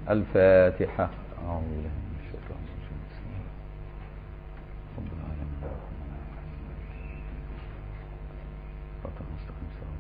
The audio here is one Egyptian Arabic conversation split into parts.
الفاتحة أعوذ بالله من الشيطان الرجيم بسم الله رب العالمين صراط المستقيم صراط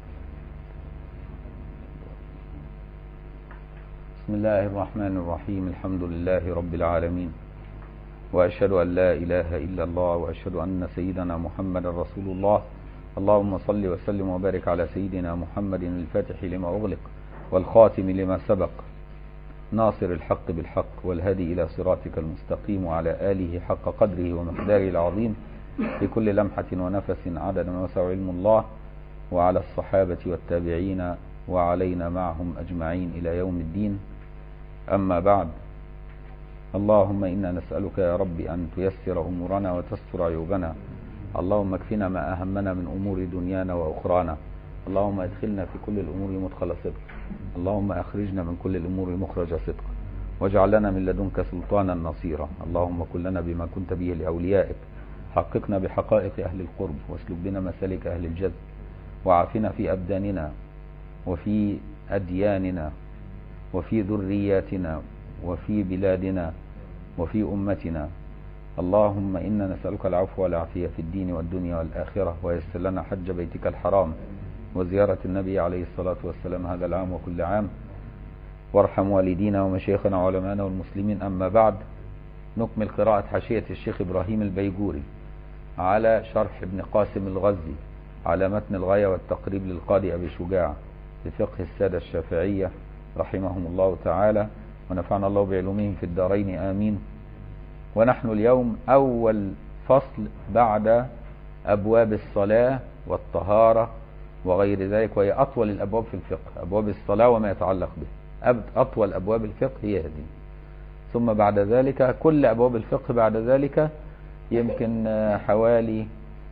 بسم الله الرحمن الرحيم الحمد لله رب العالمين وأشهد أن لا إله إلا الله وأشهد أن سيدنا محمد رسول الله اللهم صل وسلم وبارك على سيدنا محمد الفاتح لما أغلق والخاتم لما سبق ناصر الحق بالحق والهدي إلى صراطك المستقيم وعلى آله حق قدره ومقداره العظيم في كل لمحة ونفس عدد ما وسع علم الله وعلى الصحابة والتابعين وعلينا معهم أجمعين إلى يوم الدين أما بعد اللهم إنا نسألك يا رب أن تيسر أمورنا وتستر عيوبنا اللهم اكفنا ما أهمنا من أمور دنيانا وأخرانا اللهم ادخلنا في كل الأمور مدخل صدق اللهم أخرجنا من كل الأمور مخرج صدق واجعل لنا من لدنك سلطانا نصيرا اللهم كن لنا بما كنت به لأوليائك حققنا بحقائق أهل القرب واسلك بنا مسالك أهل الجذب وعافنا في أبداننا وفي أدياننا وفي ذرياتنا وفي بلادنا وفي أمتنا اللهم إنا نسألك العفو والعافية في الدين والدنيا والآخرة ويسر لنا حج بيتك الحرام وزيارة النبي عليه الصلاة والسلام هذا العام وكل عام وارحم والدينا ومشايخنا وعلمانا والمسلمين أما بعد نكمل قراءة حاشية الشيخ إبراهيم البيجوري على شرح ابن قاسم الغزي على متن الغاية والتقريب للقاضي أبي شجاع لفقه السادة الشافعية رحمهم الله تعالى ونفعنا الله بعلومهم في الدارين آمين ونحن اليوم أول فصل بعد أبواب الصلاة والطهارة وغير ذلك وهي أطول الأبواب في الفقه أبواب الصلاة وما يتعلق به أطول أبواب الفقه هي هذه ثم بعد ذلك كل أبواب الفقه بعد ذلك يمكن حوالي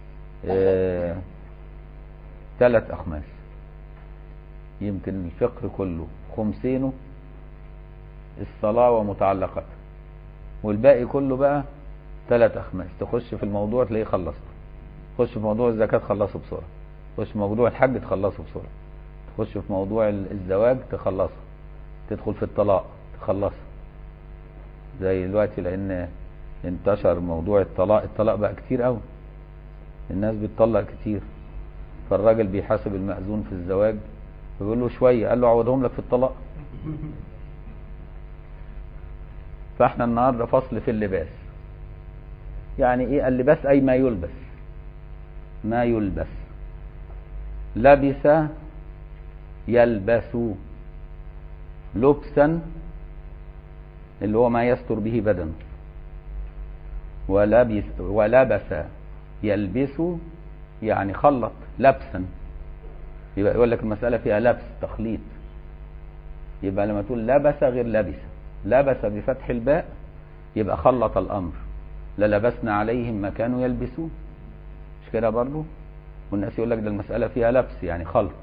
ثلاث أخماس يمكن الفقه كله خمسينه الصلاة ومتعلقاتها والباقي كله بقى ثلاث أخماس تخش في الموضوع تلاقيه خلصت تخش في موضوع الزكاة تخلصه بسرعة تخش في موضوع الحج تخلصه بسرعة تخش في موضوع الزواج تخلصه تدخل في الطلاق تخلصه زي دلوقتي لأن انتشر موضوع الطلاق الطلاق بقى كتير قوي الناس بتطلق كتير فالراجل بيحاسب المأذون في الزواج بيقول له شوية قال له عوضهم لك في الطلاق فاحنا النهاردة فصل في اللباس يعني ايه اللباس اي ما يلبس ما يلبس لبس يلبس لبسا اللي هو ما يستر به بدنه ولبس ولبس يلبس يعني خلط لبسا يبقى يقول لك المسألة فيها لبس تخليط يبقى لما تقول لبس غير لبس لبس بفتح الباء يبقى خلط الأمر للبسنا عليهم ما كانوا يلبسون مش كده برضو والناس يقول لك ده المسألة فيها لبس يعني خلط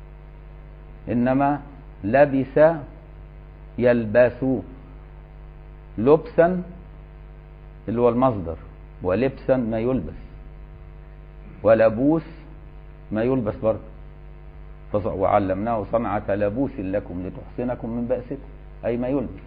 إنما لبس يلبس لبسا اللي هو المصدر ولبسا ما يلبس ولبوس ما يلبس برضه وعلمناه صنعة لبوس لكم لتحصنكم من بأسكم أي ما يلبس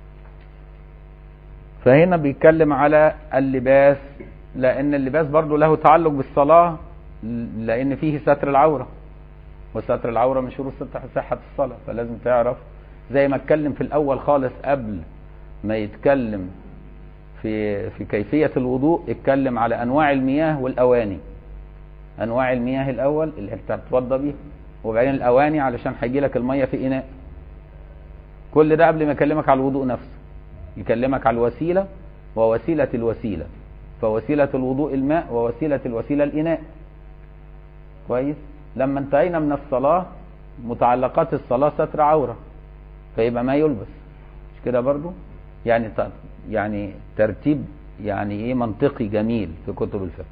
فهنا بيتكلم على اللباس لأن اللباس برضه له تعلق بالصلاة لأن فيه ستر العورة وستر العورة من شروط صحة الصلاة فلازم تعرف زي ما اتكلم في الأول خالص قبل ما يتكلم في في كيفية الوضوء اتكلم على أنواع المياه والأواني أنواع المياه الأول اللي أنت بتتوضى بيها وبعدين الأواني علشان هيجي لك المية في إناء كل ده قبل ما يكلمك على الوضوء نفسه يكلمك على الوسيلة ووسيلة الوسيلة فوسيلة الوضوء الماء ووسيلة الوسيلة الإناء كويس لما انتهينا من الصلاة متعلقات الصلاة ستر عورة فيبقى ما يلبس مش كده برضو يعني يعني ترتيب يعني ايه منطقي جميل في كتب الفقه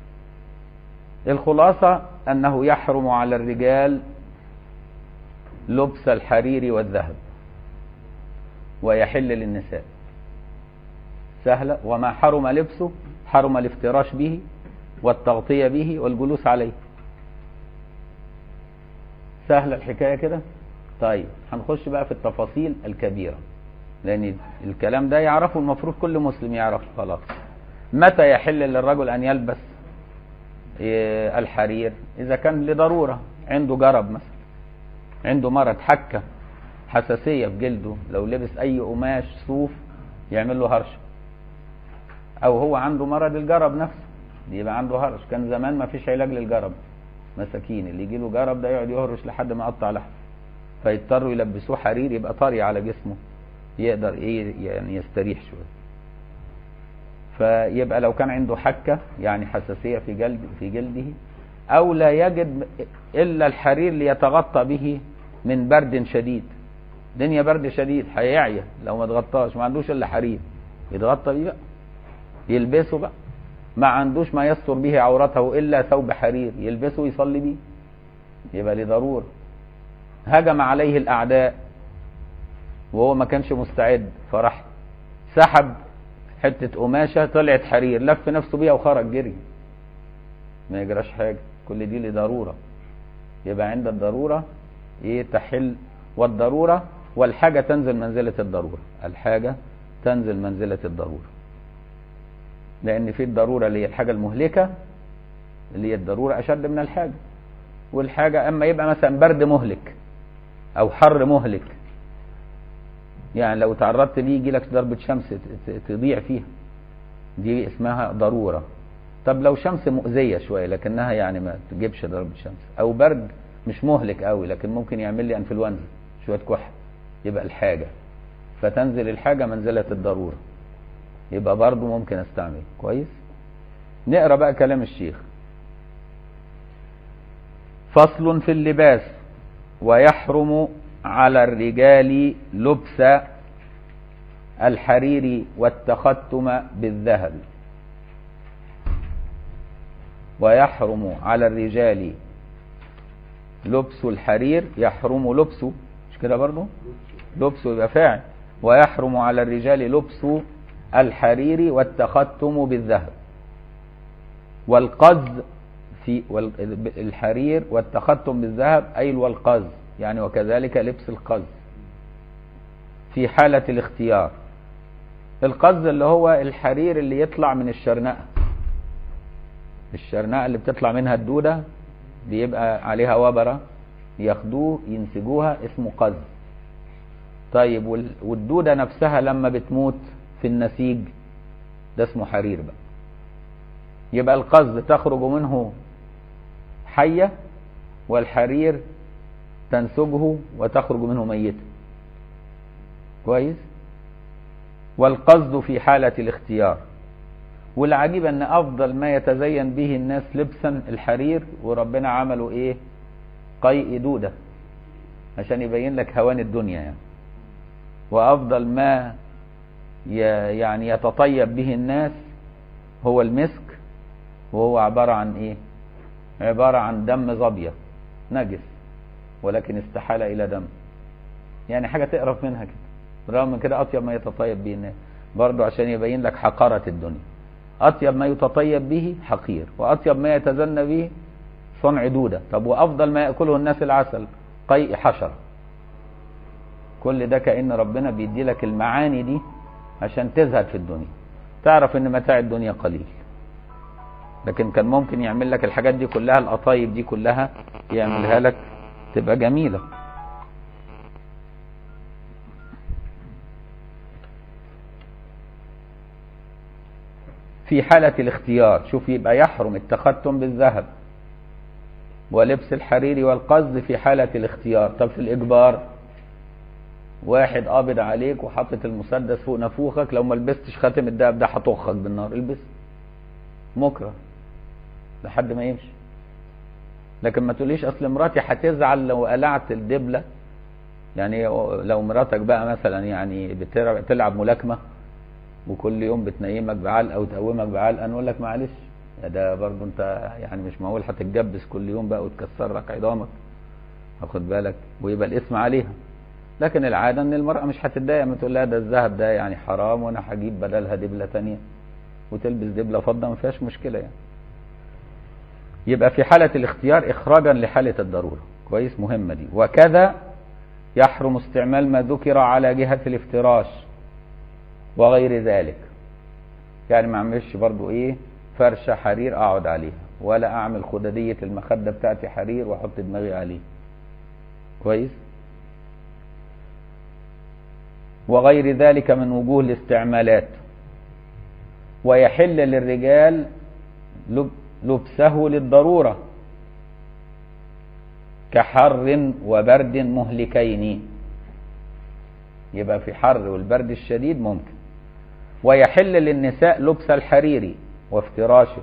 الخلاصة انه يحرم على الرجال لبس الحرير والذهب ويحل للنساء سهلة وما حرم لبسه حرم الافتراش به والتغطية به والجلوس عليه سهلة الحكاية كده طيب هنخش بقى في التفاصيل الكبيرة لان الكلام ده يعرفه المفروض كل مسلم يعرفه خلاص متى يحل للرجل ان يلبس إيه الحرير اذا كان لضروره عنده جرب مثلا عنده مرض حكه حساسيه في جلده لو لبس اي قماش صوف يعمل له هرشه او هو عنده مرض الجرب نفسه يبقى عنده هرش كان زمان ما فيش علاج للجرب مساكين اللي يجي له جرب ده يقعد يهرش لحد ما يقطع لحم فيضطروا يلبسوه حرير يبقى طري على جسمه يقدر ايه يعني يستريح شويه فيبقى لو كان عنده حكه يعني حساسيه في جلد في جلده او لا يجد الا الحرير ليتغطى به من برد شديد دنيا برد شديد هيعيا لو ما اتغطاش ما عندوش الا حرير يتغطى بيه بقى يلبسه بقى ما عندوش ما يستر به عورته الا ثوب حرير يلبسه ويصلي بيه يبقى لضروره هجم عليه الاعداء وهو ما كانش مستعد فراح سحب حته قماشه طلعت حرير لف نفسه بيها وخرج جري ما يجراش حاجه كل دي لضروره يبقى عند الضروره ايه تحل والضروره والحاجه تنزل منزله الضروره الحاجه تنزل منزله الضروره لان في الضروره اللي هي الحاجه المهلكه اللي هي الضروره اشد من الحاجه والحاجه اما يبقى مثلا برد مهلك او حر مهلك يعني لو تعرضت ليه يجي لك ضربه شمس تضيع فيها دي اسمها ضروره طب لو شمس مؤذيه شويه لكنها يعني ما تجيبش ضربه شمس او برد مش مهلك قوي لكن ممكن يعمل لي انفلونزا شويه كحه يبقى الحاجه فتنزل الحاجه منزله الضروره يبقى برضه ممكن استعمل كويس نقرا بقى كلام الشيخ فصل في اللباس ويحرم على الرجال لبس الحرير والتختم بالذهب ويحرم على الرجال لبس الحرير يحرم لبسه مش كده برضه لبسه يبقى فاعل ويحرم على الرجال لبس الحرير والتختم بالذهب والقز في الحرير والتختم بالذهب أي والقز يعني وكذلك لبس القز في حالة الاختيار القز اللي هو الحرير اللي يطلع من الشرنقة الشرنقة اللي بتطلع منها الدودة بيبقى عليها وبرة ياخدوه ينسجوها اسمه قز طيب والدودة نفسها لما بتموت في النسيج ده اسمه حرير بقى يبقى القز تخرج منه حية والحرير تنسجه وتخرج منه ميتة كويس والقصد في حالة الاختيار والعجيب ان افضل ما يتزين به الناس لبسا الحرير وربنا عملوا ايه قيء دودة عشان يبين لك هوان الدنيا يعني وافضل ما يعني يتطيب به الناس هو المسك وهو عبارة عن ايه عبارة عن دم ظبية نجس ولكن استحال الى دم يعني حاجة تقرف منها كده بالرغم من كده اطيب ما يتطيب به الناس برضه عشان يبين لك حقارة الدنيا اطيب ما يتطيب به حقير واطيب ما يتزنى به صنع دودة طب وافضل ما يأكله الناس العسل قيء حشرة كل ده كأن ربنا بيدي لك المعاني دي عشان تزهد في الدنيا تعرف ان متاع الدنيا قليل لكن كان ممكن يعمل لك الحاجات دي كلها القطايب دي كلها يعملها لك تبقى جميلة في حالة الاختيار شوف يبقى يحرم التختم بالذهب ولبس الحرير والقصد في حالة الاختيار طب في الإجبار واحد قابض عليك وحاطط المسدس فوق نافوخك لو ما لبستش خاتم الدهب ده هطخك بالنار البس مكره لحد ما يمشي لكن ما تقوليش اصل مراتي هتزعل لو قلعت الدبله يعني لو مراتك بقى مثلا يعني بتلعب ملاكمه وكل يوم بتنيمك بعلقه وتقومك بعلقه نقول لك معلش ده برضه انت يعني مش معقول هتتجبس كل يوم بقى وتكسر لك عظامك واخد بالك ويبقى الاسم عليها لكن العاده ان المراه مش هتتضايق ما تقول لها ده الذهب ده يعني حرام وانا هجيب بدلها دبله ثانيه وتلبس دبله فضه ما فيهاش مشكله يعني يبقى في حالة الاختيار إخراجا لحالة الضرورة كويس مهمة دي وكذا يحرم استعمال ما ذكر على جهة الافتراش وغير ذلك يعني ما اعملش برضو ايه فرشة حرير اقعد عليها ولا اعمل خددية المخدة بتاعتي حرير واحط دماغي عليه كويس وغير ذلك من وجوه الاستعمالات ويحل للرجال لبسه للضرورة كحر وبرد مهلكين يبقى في حر والبرد الشديد ممكن ويحل للنساء لبس الحرير وافتراشه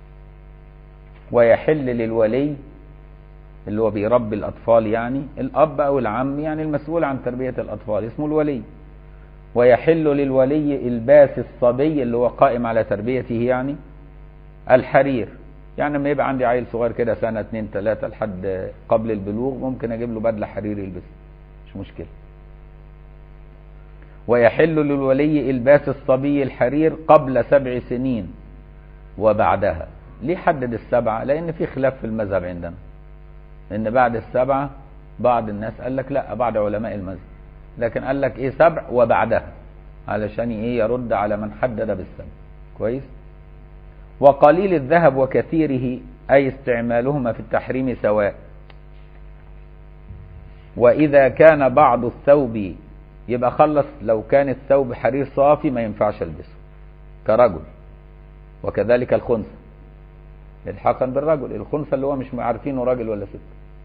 ويحل للولي اللي هو بيربي الأطفال يعني الأب أو العم يعني المسؤول عن تربية الأطفال اسمه الولي ويحل للولي الباس الصبي اللي هو قائم على تربيته يعني الحرير يعني لما يبقى عندي عيل صغير كده سنة اتنين تلاتة لحد قبل البلوغ ممكن اجيب له بدلة حرير يلبسها مش مشكلة ويحل للولي الباس الصبي الحرير قبل سبع سنين وبعدها ليه حدد السبعة لان في خلاف في المذهب عندنا ان بعد السبعة بعض الناس قال لك لا بعض علماء المذهب لكن قال لك ايه سبع وبعدها علشان ايه يرد على من حدد بالسبع كويس وقليل الذهب وكثيره أي استعمالهما في التحريم سواء وإذا كان بعض الثوب يبقى خلص لو كان الثوب حرير صافي ما ينفعش البسه كرجل وكذلك الخنثى الحقا بالرجل الخنثى اللي هو مش عارفينه راجل ولا ست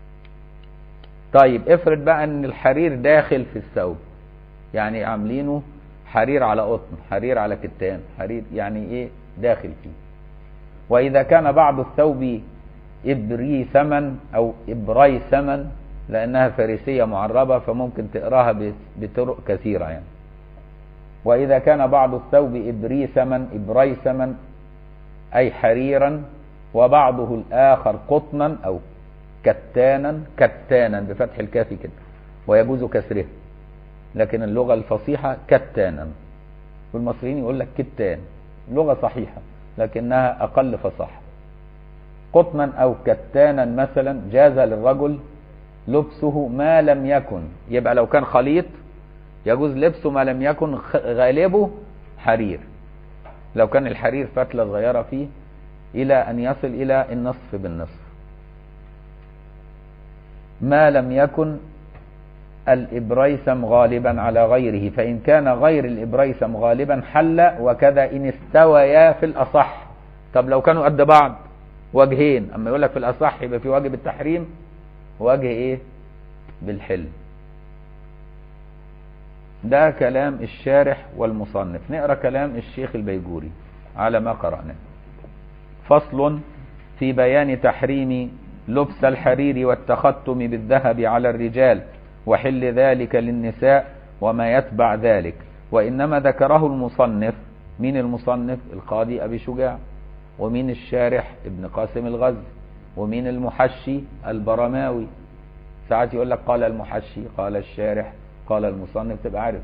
طيب افرض بقى ان الحرير داخل في الثوب يعني عاملينه حرير على قطن حرير على كتان حرير يعني ايه داخل فيه وإذا كان بعض الثوب إبري ثمن أو إبري ثمن لأنها فارسية معربة فممكن تقراها بطرق كثيرة يعني وإذا كان بعض الثوب إبري ثمن إبري ثمن أي حريرا وبعضه الآخر قطنا أو كتانا كتانا بفتح الكاف كده ويجوز كسره لكن اللغة الفصيحة كتانا والمصريين يقول لك كتان لغة صحيحة لكنها أقل فصاحة قطنا أو كتانا مثلا جاز للرجل لبسه ما لم يكن يبقى لو كان خليط يجوز لبسه ما لم يكن غالبه حرير لو كان الحرير فتلة صغيرة فيه إلى أن يصل إلى النصف بالنصف ما لم يكن الإبريسم غالبا على غيره فإن كان غير الإبريسم غالبا حل وكذا إن استويا في الأصح طب لو كانوا قد بعض وجهين أما يقول لك في الأصح يبقى في وجه بالتحريم وجه إيه بالحل ده كلام الشارح والمصنف نقرأ كلام الشيخ البيجوري على ما قرأناه فصل في بيان تحريم لبس الحرير والتختم بالذهب على الرجال وحل ذلك للنساء وما يتبع ذلك وإنما ذكره المصنف من المصنف القاضي أبي شجاع ومن الشارح ابن قاسم الغز ومن المحشي البرماوي ساعات يقول لك قال المحشي قال الشارح قال المصنف تبقى عارف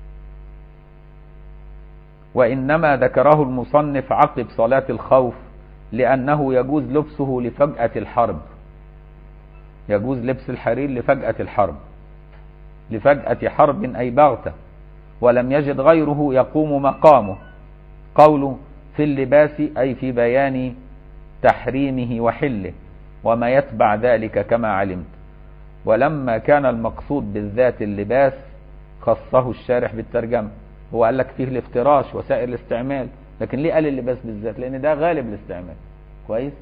وإنما ذكره المصنف عقب صلاة الخوف لأنه يجوز لبسه لفجأة الحرب يجوز لبس الحرير لفجأة الحرب لفجأة حرب أي بغتة ولم يجد غيره يقوم مقامه قوله في اللباس أي في بيان تحريمه وحله وما يتبع ذلك كما علمت ولما كان المقصود بالذات اللباس خصه الشارح بالترجمة هو قال لك فيه الافتراش وسائر الاستعمال لكن ليه قال اللباس بالذات لأن ده غالب الاستعمال كويس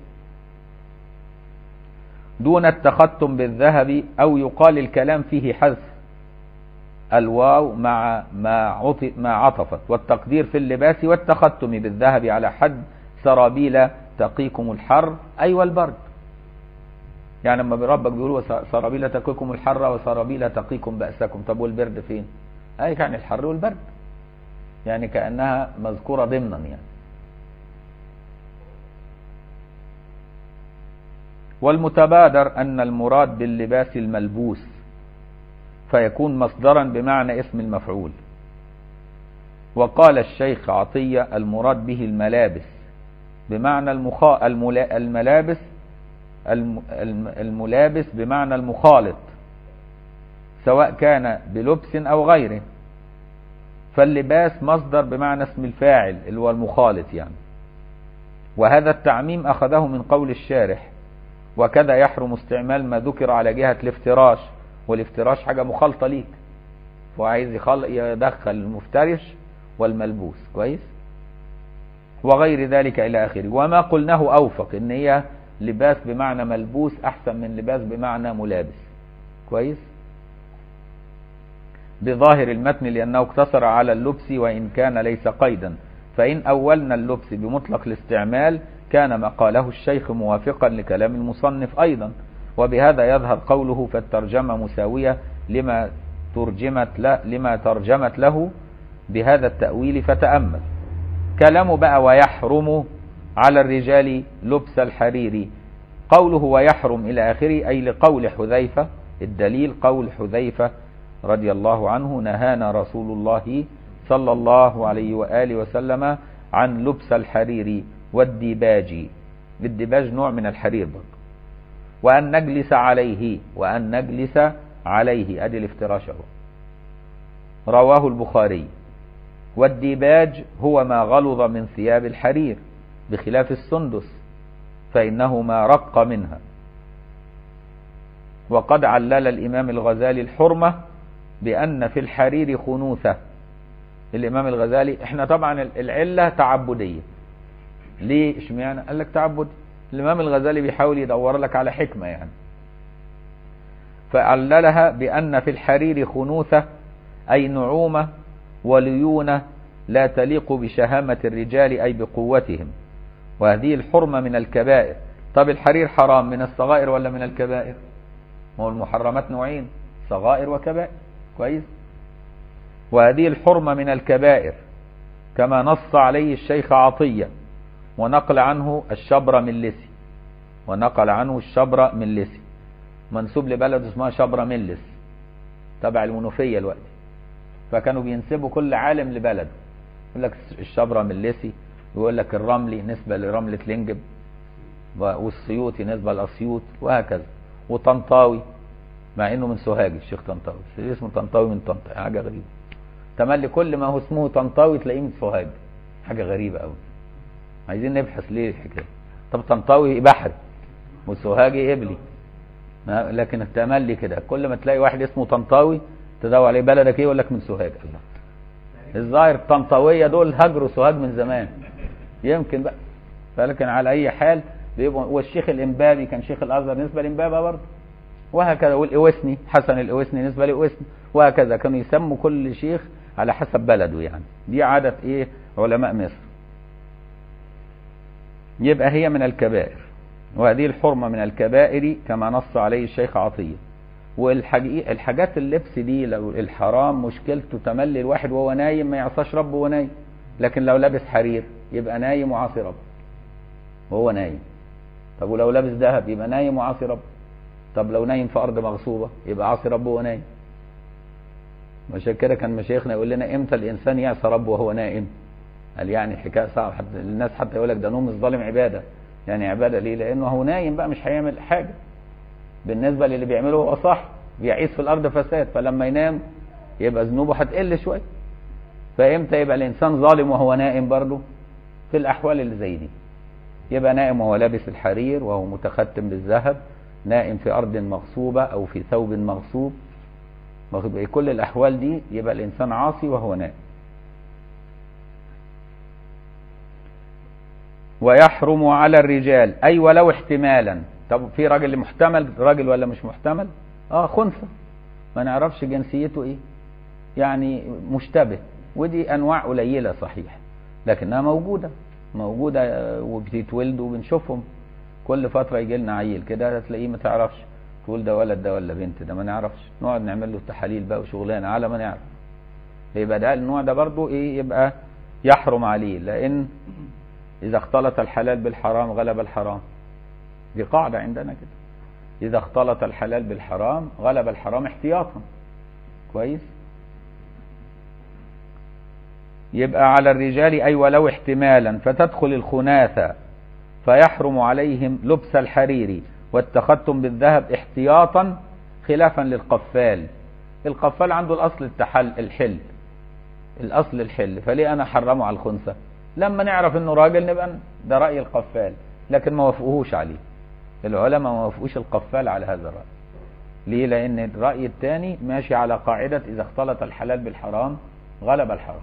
دون التختم بالذهب أو يقال الكلام فيه حذف الواو مع ما ما عطفت والتقدير في اللباس والتختم بالذهب على حد سرابيل تقيكم الحر أي والبرد يعني لما ربك بيقولوا سرابيل تقيكم الحر وسرابيل تقيكم بأسكم طب والبرد فين أي يعني الحر والبرد يعني كأنها مذكورة ضمنا يعني والمتبادر أن المراد باللباس الملبوس فيكون مصدرا بمعنى اسم المفعول وقال الشيخ عطية المراد به الملابس بمعنى المخا... الملا... الملابس الم... الملابس بمعنى المخالط سواء كان بلبس أو غيره فاللباس مصدر بمعنى اسم الفاعل اللي هو المخالط يعني وهذا التعميم أخذه من قول الشارح وكذا يحرم استعمال ما ذكر على جهة الافتراش والافتراش حاجة مخالطة ليك وعايز يخل... يدخل المفترش والملبوس كويس وغير ذلك إلى آخره وما قلناه أوفق إن هي لباس بمعنى ملبوس أحسن من لباس بمعنى ملابس كويس بظاهر المتن لأنه اقتصر على اللبس وإن كان ليس قيدا فإن أولنا اللبس بمطلق الاستعمال كان ما قاله الشيخ موافقا لكلام المصنف أيضا وبهذا يظهر قوله فالترجمة مساوية لما ترجمت له لما ترجمت له بهذا التأويل فتأمل كلامه بقى ويحرم على الرجال لبس الحرير قوله ويحرم إلى آخره أي لقول حذيفة الدليل قول حذيفة رضي الله عنه نهانا رسول الله صلى الله عليه وآله وسلم عن لبس الحرير والديباج الديباج نوع من الحرير برضه وأن نجلس عليه وأن نجلس عليه أدي الافتراش اهو رواه البخاري والديباج هو ما غلظ من ثياب الحرير بخلاف السندس فإنه ما رق منها وقد علل الإمام الغزالي الحرمة بأن في الحرير خنوثة الإمام الغزالي احنا طبعا العلة تعبدية ليه اشمعنى قال لك تعبد الإمام الغزالي بيحاول يدور لك على حكمة يعني فعللها بأن في الحرير خنوثة أي نعومة وليونة لا تليق بشهامة الرجال أي بقوتهم وهذه الحرمة من الكبائر طب الحرير حرام من الصغائر ولا من الكبائر ما هو المحرمات نوعين صغائر وكبائر كويس وهذه الحرمة من الكبائر كما نص عليه الشيخ عطية ونقل عنه الشبر من لسي ونقل عنه الشبر من لسي منسوب لبلد اسمها شبر ملس تبع المنوفية الوقت فكانوا بينسبوا كل عالم لبلد يقول لك الشبرة ملسي ويقول لك الرملي نسبة لرملة لنجب والسيوطي نسبة لأسيوط وهكذا وطنطاوي مع انه من سوهاج الشيخ طنطاوي بس اسمه طنطاوي من طنطا حاجة غريبة تملي كل ما هو اسمه طنطاوي تلاقيه من سوهاج حاجة غريبة قوي عايزين نبحث ليه الحكاية طب طنطاوي بحري وسوهاجي قبلي لكن التملي كده كل ما تلاقي واحد اسمه طنطاوي تدور عليه بلدك ايه يقول لك من سوهاج الله الظاهر الطنطاويه دول هجروا سوهاج من زمان يمكن بقى فلكن على اي حال بيبقوا والشيخ الامبابي كان شيخ الازهر نسبه لامبابه برضه وهكذا والاوسني حسن الاوسني نسبه لاوسني وهكذا كانوا يسموا كل شيخ على حسب بلده يعني دي عاده ايه علماء مصر يبقى هي من الكبائر وهذه الحرمه من الكبائر كما نص عليه الشيخ عطيه والحاجات الحاجات اللبس دي لو الحرام مشكلته تملي الواحد وهو نايم ما يعصاش ربه وهو نايم لكن لو لابس حرير يبقى نايم وعاصي ربه وهو نايم طب ولو لابس ذهب يبقى نايم وعاصي ربه طب لو نايم في ارض مغصوبه يبقى عاصي ربه وهو نايم عشان كده كان مشايخنا يقول لنا امتى الانسان يعصى ربه وهو نائم قال يعني حكايه صعبه حتى الناس حتى يقول لك ده نوم الظالم عباده يعني عباده ليه لانه هو نايم بقى مش هيعمل حاجه بالنسبة للي بيعمله هو صح بيعيش في الأرض فساد فلما ينام يبقى ذنوبه هتقل شوية فإمتى يبقى الإنسان ظالم وهو نائم برضه في الأحوال اللي زي دي يبقى نائم وهو لابس الحرير وهو متختم بالذهب نائم في أرض مغصوبة أو في ثوب مغصوب كل الأحوال دي يبقى الإنسان عاصي وهو نائم ويحرم على الرجال أي ولو احتمالا طب في راجل محتمل راجل ولا مش محتمل اه خنثى ما نعرفش جنسيته ايه يعني مشتبه ودي انواع قليله صحيح لكنها موجوده موجوده وبتتولد وبنشوفهم كل فتره يجي لنا عيل كده هتلاقيه ما تعرفش تقول ده ولد ده ولا بنت ده ما نعرفش نقعد نعمل له تحاليل بقى وشغلانه على ما نعرف يبقى ده النوع ده برضو ايه يبقى يحرم عليه لان اذا اختلط الحلال بالحرام غلب الحرام دي قاعدة عندنا كده إذا اختلط الحلال بالحرام غلب الحرام احتياطا كويس يبقى على الرجال أي ولو احتمالا فتدخل الخناثة فيحرم عليهم لبس الحرير والتختم بالذهب احتياطا خلافا للقفال القفال عنده الأصل التحل الحل الاصل الحل فليه انا حرمه على الخنثى لما نعرف انه راجل نبقى ده راي القفال لكن ما وافقوهوش عليه العلماء ما وافقوش القفال على هذا الراي ليه لان الراي الثاني ماشي على قاعده اذا اختلط الحلال بالحرام غلب الحرام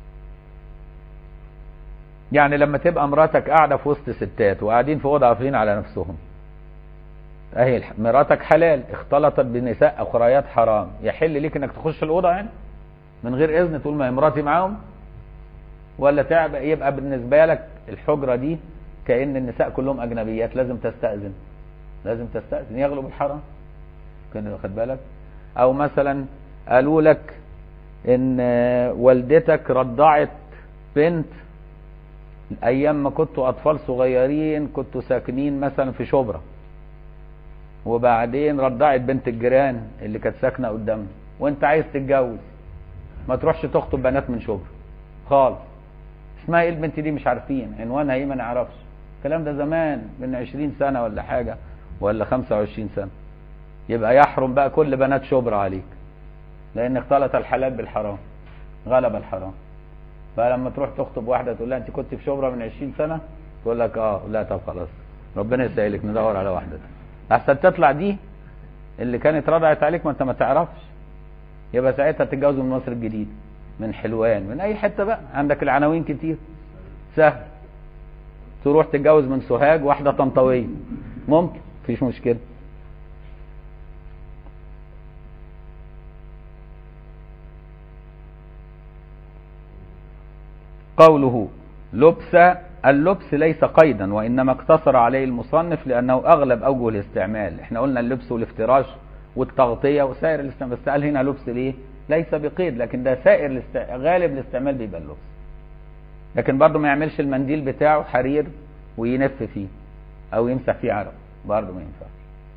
يعني لما تبقى مراتك قاعده في وسط ستات وقاعدين في اوضه قافلين على نفسهم اهي الح- مراتك حلال اختلطت بنساء اخريات حرام يحل ليك انك تخش الاوضه يعني من غير اذن تقول ما هي مراتي معاهم ولا تعب يبقى بالنسبه لك الحجره دي كان النساء كلهم اجنبيات لازم تستاذن لازم تستاذن يغلب الحرام كده واخد بالك او مثلا قالوا لك ان والدتك رضعت بنت ايام ما كنتوا اطفال صغيرين كنتوا ساكنين مثلا في شبرا وبعدين رضعت بنت الجيران اللي كانت ساكنه قدامنا وانت عايز تتجوز ما تروحش تخطب بنات من شبرا خالص اسمها ايه البنت دي مش عارفين عنوانها ايه ما نعرفش الكلام ده زمان من 20 سنه ولا حاجه ولا 25 سنه يبقى يحرم بقى كل بنات شبرا عليك لان اختلط الحلال بالحرام غلب الحرام فلما تروح تخطب واحده تقول لها انت كنت في شبرا من 20 سنه تقول لك اه لا طب خلاص ربنا يسهلك ندور على واحده احسن تطلع دي اللي كانت رضعت عليك ما انت ما تعرفش يبقى ساعتها تتجوز من مصر الجديد من حلوان من اي حته بقى عندك العناوين كتير سهل تروح تتجوز من سوهاج واحده طنطاويه ممكن مفيش مشكله قوله لبس اللبس ليس قيدا وانما اقتصر عليه المصنف لانه اغلب اوجه الاستعمال احنا قلنا اللبس والافتراش والتغطيه وسائر الاستعمال بس قال هنا لبس ليه ليس بقيد لكن ده سائر الاست... غالب الاستعمال بيبقى اللبس لكن برضه ما يعملش المنديل بتاعه حرير وينف فيه او يمسح فيه عرق برضه ما ينفعش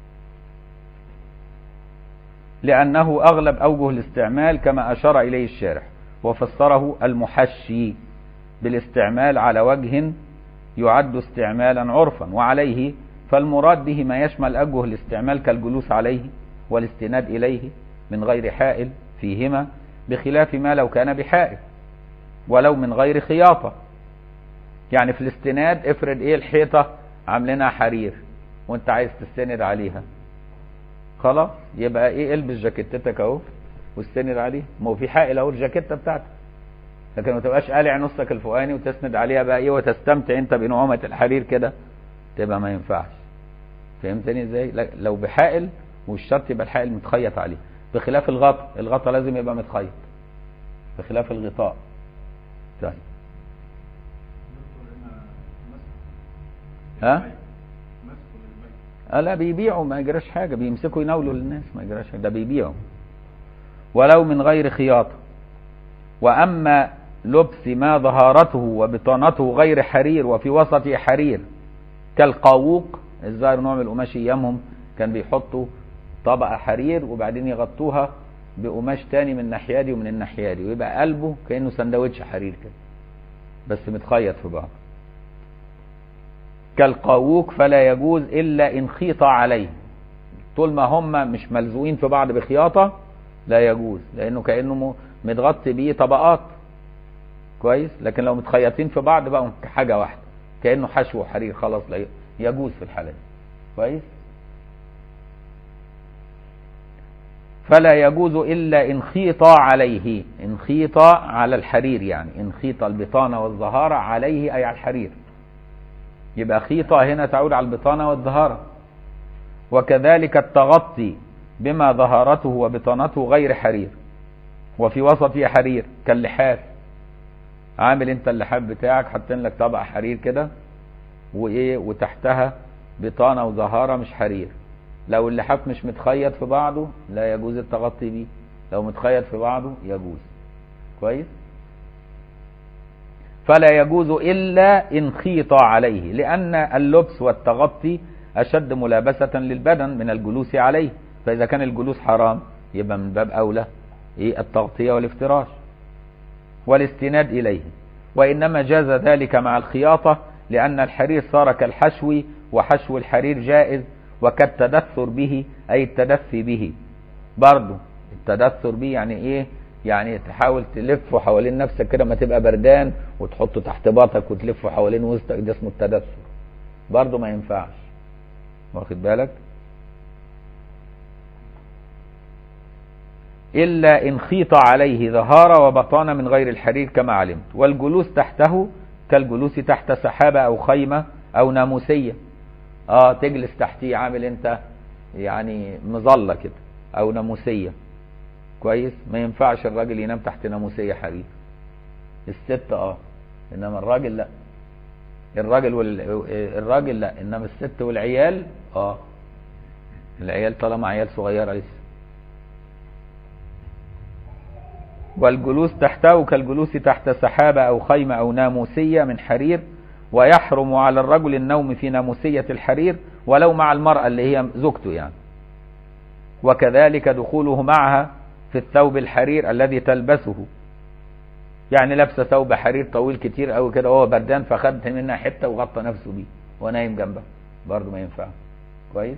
لأنه أغلب أوجه الاستعمال كما أشار إليه الشارح وفسره المحشي بالاستعمال على وجه يعد استعمالا عرفا وعليه فالمراد به ما يشمل أوجه الاستعمال كالجلوس عليه والاستناد إليه من غير حائل فيهما بخلاف ما لو كان بحائل ولو من غير خياطة يعني في الاستناد افرض ايه الحيطة عاملينها حرير وانت عايز تستند عليها خلاص يبقى ايه البس جاكيتتك اهو واستند عليه ما هو في حائل اهو الجاكيته بتاعتك لكن ما تبقاش قالع نصك الفوقاني وتسند عليها بقى ايه وتستمتع انت بنعومه الحرير كده تبقى ما ينفعش فهمتني ازاي لا- لو بحائل والشرط يبقى الحائل متخيط عليه بخلاف الغطا الغطا لازم يبقى متخيط بخلاف الغطاء طيب ها آه لا بيبيعوا ما يجراش حاجة بيمسكوا يناولوا للناس ما يجراش حاجة ده بيبيعوا ولو من غير خياطة وأما لبس ما ظهارته وبطانته غير حرير وفي وسطه حرير كالقاووق الظاهر نوع من القماش ايامهم كان بيحطوا طبقة حرير وبعدين يغطوها بقماش تاني من الناحية دي ومن الناحية دي ويبقى قلبه كأنه سندوتش حرير كده بس متخيط في بعض كالقاووق فلا يجوز إلا إن خيط عليه طول ما هم مش ملزوقين في بعض بخياطة لا يجوز لأنه كأنه م- متغطي بيه طبقات كويس لكن لو متخيطين في بعض بقى حاجة واحدة كأنه حشو حرير خلاص لا ي- يجوز في الحالة دي كويس فلا يجوز إلا إن خيط عليه إن خيط على الحرير يعني إن خيط البطانة والظهارة عليه أي على الحرير يبقى خيطة هنا تعود على البطانة والظهارة وكذلك التغطي بما ظهارته وبطانته غير حرير وفي وسطه حرير كاللحاف عامل انت اللحاف بتاعك حاطين لك طبقة حرير كده وايه وتحتها بطانة وظهارة مش حرير لو اللحاف مش متخيط في بعضه لا يجوز التغطي بيه لو متخيط في بعضه يجوز كويس فلا يجوز إلا إن خيط عليه لأن اللبس والتغطي أشد ملابسة للبدن من الجلوس عليه فإذا كان الجلوس حرام يبقى من باب أولى إيه التغطية والافتراش والاستناد إليه وإنما جاز ذلك مع الخياطة لأن الحرير صار كالحشو وحشو الحرير جائز وكالتدثر به أي التدفي به برضه التدثر به يعني إيه يعني تحاول تلفه حوالين نفسك كده ما تبقى بردان وتحطه تحت باطك وتلفه حوالين وسطك ده اسمه التدثر برضه ما ينفعش واخد بالك إلا إن خيط عليه ظهارة وبطانة من غير الحرير كما علمت والجلوس تحته كالجلوس تحت سحابة أو خيمة أو ناموسية اه تجلس تحتيه عامل انت يعني مظلة كده أو ناموسية كويس ما ينفعش الراجل ينام تحت ناموسية حرير الست اه انما الراجل لا الراجل وال... الراجل لا انما الست والعيال اه العيال طالما عيال صغيره لسه والجلوس تحته كالجلوس تحت سحابة أو خيمة أو ناموسية من حرير ويحرم على الرجل النوم في ناموسية الحرير ولو مع المرأة اللي هي زوجته يعني وكذلك دخوله معها في الثوب الحرير الذي تلبسه يعني لابسه ثوب حرير طويل كتير قوي كده وهو بردان فخد منها حته وغطى نفسه بيه ونايم جنبها برضه ما ينفع كويس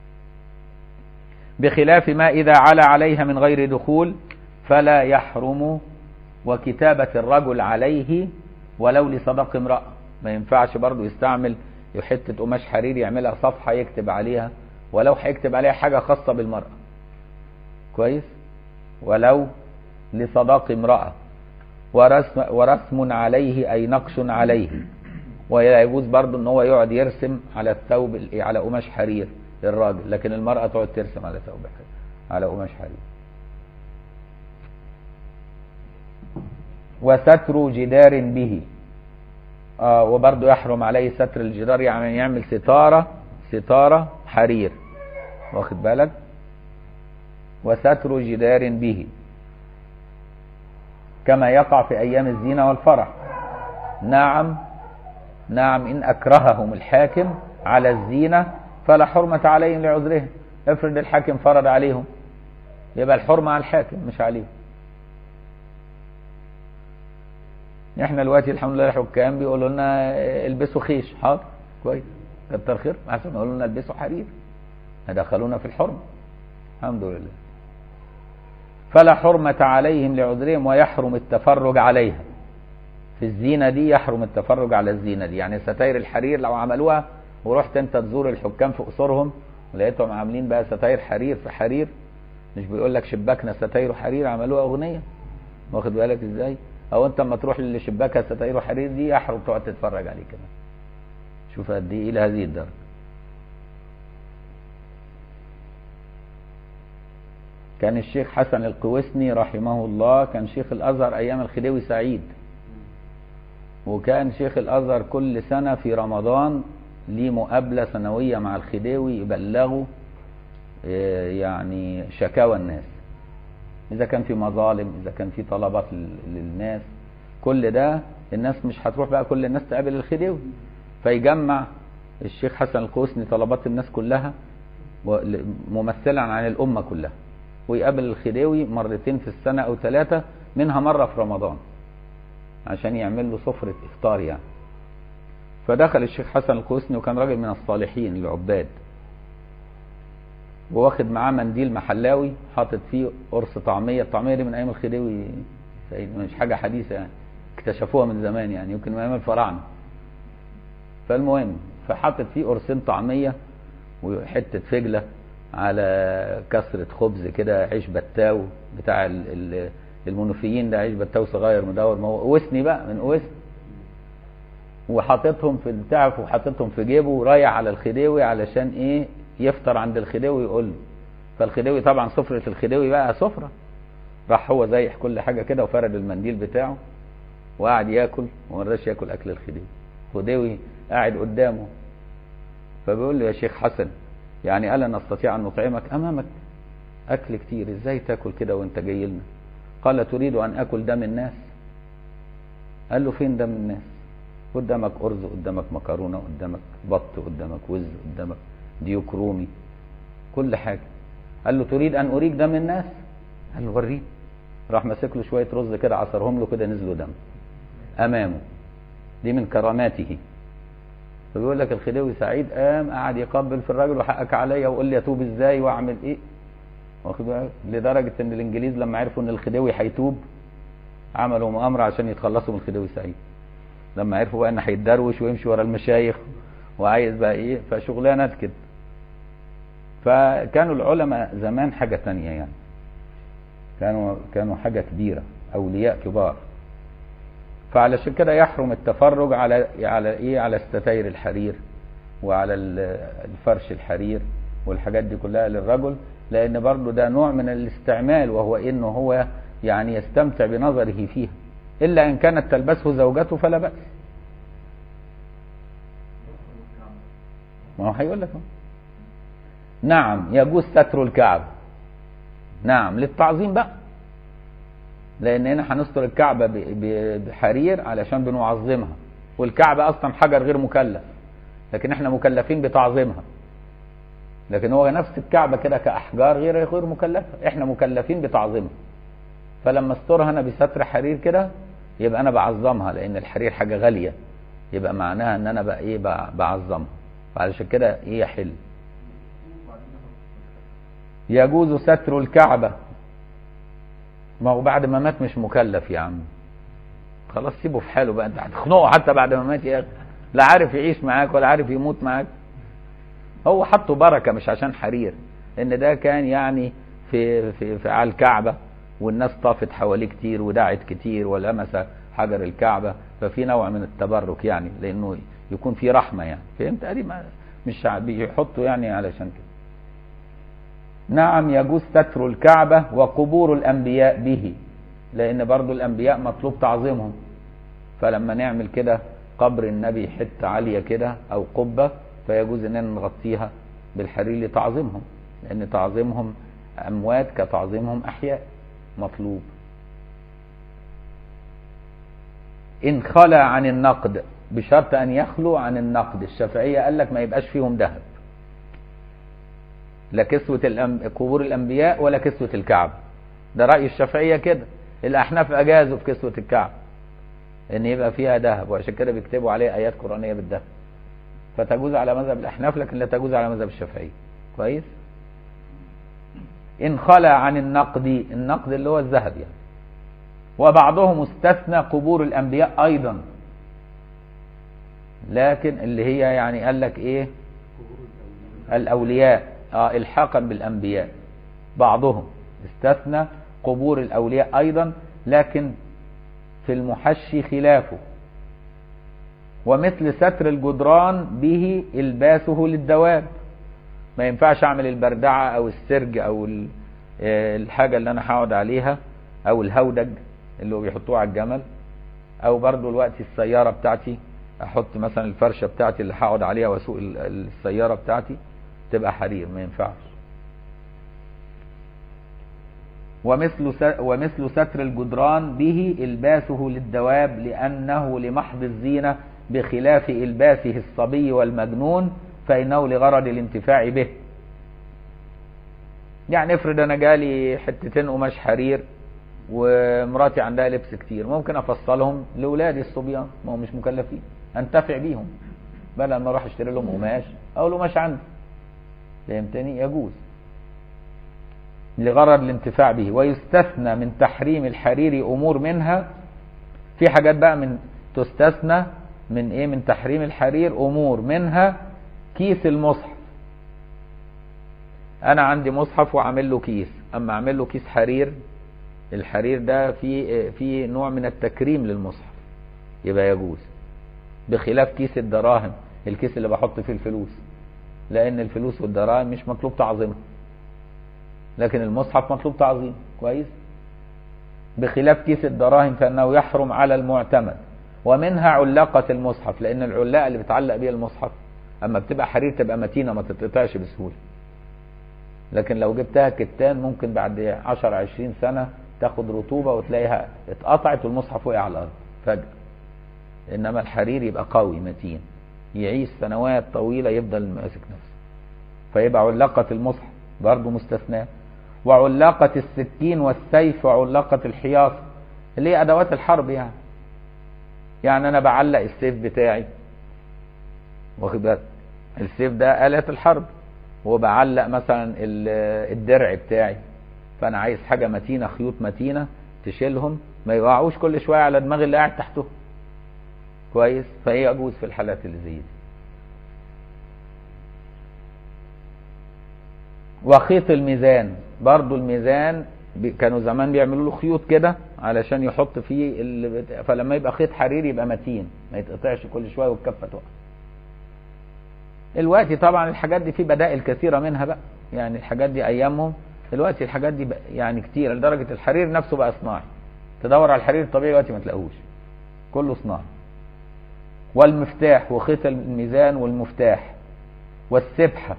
بخلاف ما اذا علا عليها من غير دخول فلا يحرم وكتابة الرجل عليه ولو لصداق امرأة ما ينفعش برضه يستعمل حتة قماش حرير يعملها صفحة يكتب عليها ولو هيكتب عليها حاجة خاصة بالمرأة كويس ولو لصداق امرأة ورسم, ورسم عليه أي نقش عليه ولا يجوز برضه ان هو يقعد يرسم على الثوب على قماش حرير للراجل لكن المرأة تقعد ترسم على ثوب حرير على قماش حرير وستر جدار به آه وبرضه يحرم عليه ستر الجدار يعني يعمل ستارة ستارة حرير واخد بالك وستر جدار به كما يقع في أيام الزينة والفرح نعم نعم إن أكرههم الحاكم على الزينة فلا حرمة عليهم لعذرهم افرض الحاكم فرض عليهم يبقى الحرمة على الحاكم مش عليهم احنا دلوقتي الحمد لله الحكام بيقولوا لنا البسوا خيش حاضر كويس كتر خير احسن يقولوا لنا البسوا حرير دخلونا في الحرمه الحمد لله فلا حرمة عليهم لعذرهم ويحرم التفرج عليها في الزينة دي يحرم التفرج على الزينة دي يعني ستاير الحرير لو عملوها ورحت انت تزور الحكام في قصورهم ولقيتهم عاملين بقى ستاير حرير في حرير مش بيقول لك شباكنا ستاير حرير عملوها اغنية واخد بالك ازاي او انت اما تروح للي شباكها ستاير حرير دي يحرم تقعد تتفرج عليه كمان شوف قد ايه الى هذه الدرجة كان الشيخ حسن القوسني رحمه الله كان شيخ الازهر ايام الخديوي سعيد وكان شيخ الازهر كل سنه في رمضان ليه مقابله سنويه مع الخديوي يبلغوا يعني شكاوى الناس اذا كان في مظالم اذا كان في طلبات للناس كل ده الناس مش هتروح بقى كل الناس تقابل الخديوي فيجمع الشيخ حسن القوسني طلبات الناس كلها ممثلا عن الامه كلها ويقابل الخديوي مرتين في السنة أو ثلاثة منها مرة في رمضان عشان يعمل له سفرة إفطار يعني فدخل الشيخ حسن القوسني وكان راجل من الصالحين العباد وواخد معاه منديل محلاوي حاطط فيه قرص طعمية الطعمية دي من أيام الخديوي سيد مش حاجة حديثة يعني اكتشفوها من زمان يعني يمكن من أيام الفراعنة فالمهم فحاطط فيه قرصين طعمية وحتة فجلة على كسرة خبز كده عيش بتاو بتاع المنوفيين ده عيش بتاو صغير مدور ما هو وسني بقى من وسن وحاططهم في البتاع وحاططهم في جيبه ورايح على الخديوي علشان ايه يفطر عند الخديوي يقول له فالخديوي طبعا سفرة الخديوي بقى سفرة راح هو زيح كل حاجة كده وفرد المنديل بتاعه وقعد ياكل وما رضاش ياكل اكل الخديوي الخديوي قاعد قدامه فبيقول له يا شيخ حسن يعني ألا نستطيع أن نطعمك أمامك أكل كتير إزاي تاكل كده وانت جاي لنا قال تريد أن أكل دم الناس قال له فين دم الناس قدامك أرز قدامك مكرونة قدامك بط قدامك وز قدامك ديوك رومي كل حاجة قال له تريد أن أريك دم الناس قال له وريني راح ماسك له شوية رز كده عصرهم له كده نزلوا دم أمامه دي من كراماته فبيقول لك الخديوي سعيد قام قعد يقبل في الراجل وحقك عليا وقول لي اتوب ازاي واعمل ايه واخد بالك لدرجه ان الانجليز لما عرفوا ان الخديوي هيتوب عملوا مؤامره عشان يتخلصوا من الخديوي سعيد لما عرفوا بقى ان هيتدروش ويمشي ورا المشايخ وعايز بقى ايه فشغلانات كده فكانوا العلماء زمان حاجه تانية يعني كانوا كانوا حاجه كبيره اولياء كبار فعلشان كده يحرم التفرج على على ايه على الستاير الحرير وعلى الفرش الحرير والحاجات دي كلها للرجل لان برضه ده نوع من الاستعمال وهو انه هو يعني يستمتع بنظره فيها الا ان كانت تلبسه زوجته فلا باس ما هو هيقول لك نعم يجوز ستر الكعبه نعم للتعظيم بقى لان هنا هنستر الكعبه بحرير علشان بنعظمها والكعبه اصلا حجر غير مكلف لكن احنا مكلفين بتعظيمها لكن هو نفس الكعبه كده كاحجار غير غير مكلفه احنا مكلفين بتعظيمها فلما استرها انا بستر حرير كده يبقى انا بعظمها لان الحرير حاجه غاليه يبقى معناها ان انا بقى ايه بعظمها فعلشان كده ايه يحل يجوز ستر الكعبه ما هو بعد ما مات مش مكلف يا عم خلاص سيبه في حاله بقى انت هتخنقه حتى بعد ما مات يا اخي لا عارف يعيش معاك ولا عارف يموت معاك هو حطه بركه مش عشان حرير ان ده كان يعني في في, في على الكعبه والناس طافت حواليه كتير ودعت كتير ولمس حجر الكعبه ففي نوع من التبرك يعني لانه يكون في رحمه يعني فهمت ادي مش بيحطوا يعني علشان كده نعم يجوز ستر الكعبة وقبور الأنبياء به لأن برضو الأنبياء مطلوب تعظيمهم فلما نعمل كده قبر النبي حتة عالية كده أو قبة فيجوز أننا نغطيها بالحرير لتعظيمهم لأن تعظيمهم أموات كتعظيمهم أحياء مطلوب إن خلى عن النقد بشرط أن يخلو عن النقد الشافعية قال لك ما يبقاش فيهم ذهب لا كسوة الأم... قبور الأنبياء ولا كسوة الكعب ده رأي الشافعية كده الأحناف أجازوا في كسوة الكعب إن يبقى فيها ذهب وعشان كده بيكتبوا عليها آيات قرآنية بالذهب فتجوز على مذهب الأحناف لكن لا تجوز على مذهب الشافعية كويس إن خلى عن النقد النقد اللي هو الذهب يعني وبعضهم استثنى قبور الأنبياء أيضا لكن اللي هي يعني قال لك إيه الأولياء آه الحاقا بالأنبياء بعضهم استثنى قبور الأولياء أيضا لكن في المحشي خلافه ومثل ستر الجدران به الباسه للدواب ما ينفعش اعمل البردعة او السرج او الحاجة اللي انا هقعد عليها او الهودج اللي هو بيحطوه على الجمل او برضو الوقت السيارة بتاعتي احط مثلا الفرشة بتاعتي اللي هقعد عليها واسوق السيارة بتاعتي تبقى حرير ما ينفعش ومثل ومثل ستر الجدران به الباسه للدواب لانه لمحض الزينه بخلاف الباسه الصبي والمجنون فانه لغرض الانتفاع به يعني افرض انا جالي حتتين قماش حرير ومراتي عندها لبس كتير ممكن افصلهم لاولادي الصبيان ما هم مش مكلفين انتفع بيهم بدل ما اروح اشتري لهم قماش او القماش عندي فهمتني يجوز لغرض الانتفاع به ويستثنى من تحريم الحرير امور منها في حاجات بقى من تستثنى من ايه من تحريم الحرير امور منها كيس المصحف انا عندي مصحف وعامل له كيس اما اعمل له كيس حرير الحرير ده في في نوع من التكريم للمصحف يبقى يجوز بخلاف كيس الدراهم الكيس اللي بحط فيه الفلوس لان الفلوس والدراهم مش مطلوب تعظيمها لكن المصحف مطلوب تعظيم كويس بخلاف كيس الدراهم فانه يحرم على المعتمد ومنها علقة المصحف لان العلاقة اللي بتعلق بيها المصحف اما بتبقى حرير تبقى متينة ما تتقطعش بسهولة لكن لو جبتها كتان ممكن بعد 10 20 سنة تاخد رطوبة وتلاقيها اتقطعت والمصحف وقع على الارض فجأة انما الحرير يبقى قوي متين يعيش سنوات طويلة يفضل ماسك نفسه فيبقى علقة المصحف برضه مستثناة وعلاقة السكين والسيف وعلاقة الحياط اللي هي أدوات الحرب يعني يعني أنا بعلق السيف بتاعي واخد بالك السيف ده آلات الحرب وبعلق مثلا الدرع بتاعي فانا عايز حاجه متينه خيوط متينه تشيلهم ما يقعوش كل شويه على دماغ اللي قاعد تحتهم كويس فهي يجوز في الحالات اللي زي دي وخيط الميزان برضو الميزان كانوا زمان بيعملوا له خيوط كده علشان يحط فيه اللي فلما يبقى خيط حرير يبقى متين ما يتقطعش كل شويه والكفه تقع دلوقتي طبعا الحاجات دي في بدائل كثيره منها بقى يعني الحاجات دي ايامهم دلوقتي الحاجات دي يعني كتير لدرجه الحرير نفسه بقى صناعي تدور على الحرير الطبيعي دلوقتي ما تلاقوش كله صناعي والمفتاح وخيط الميزان والمفتاح والسبحه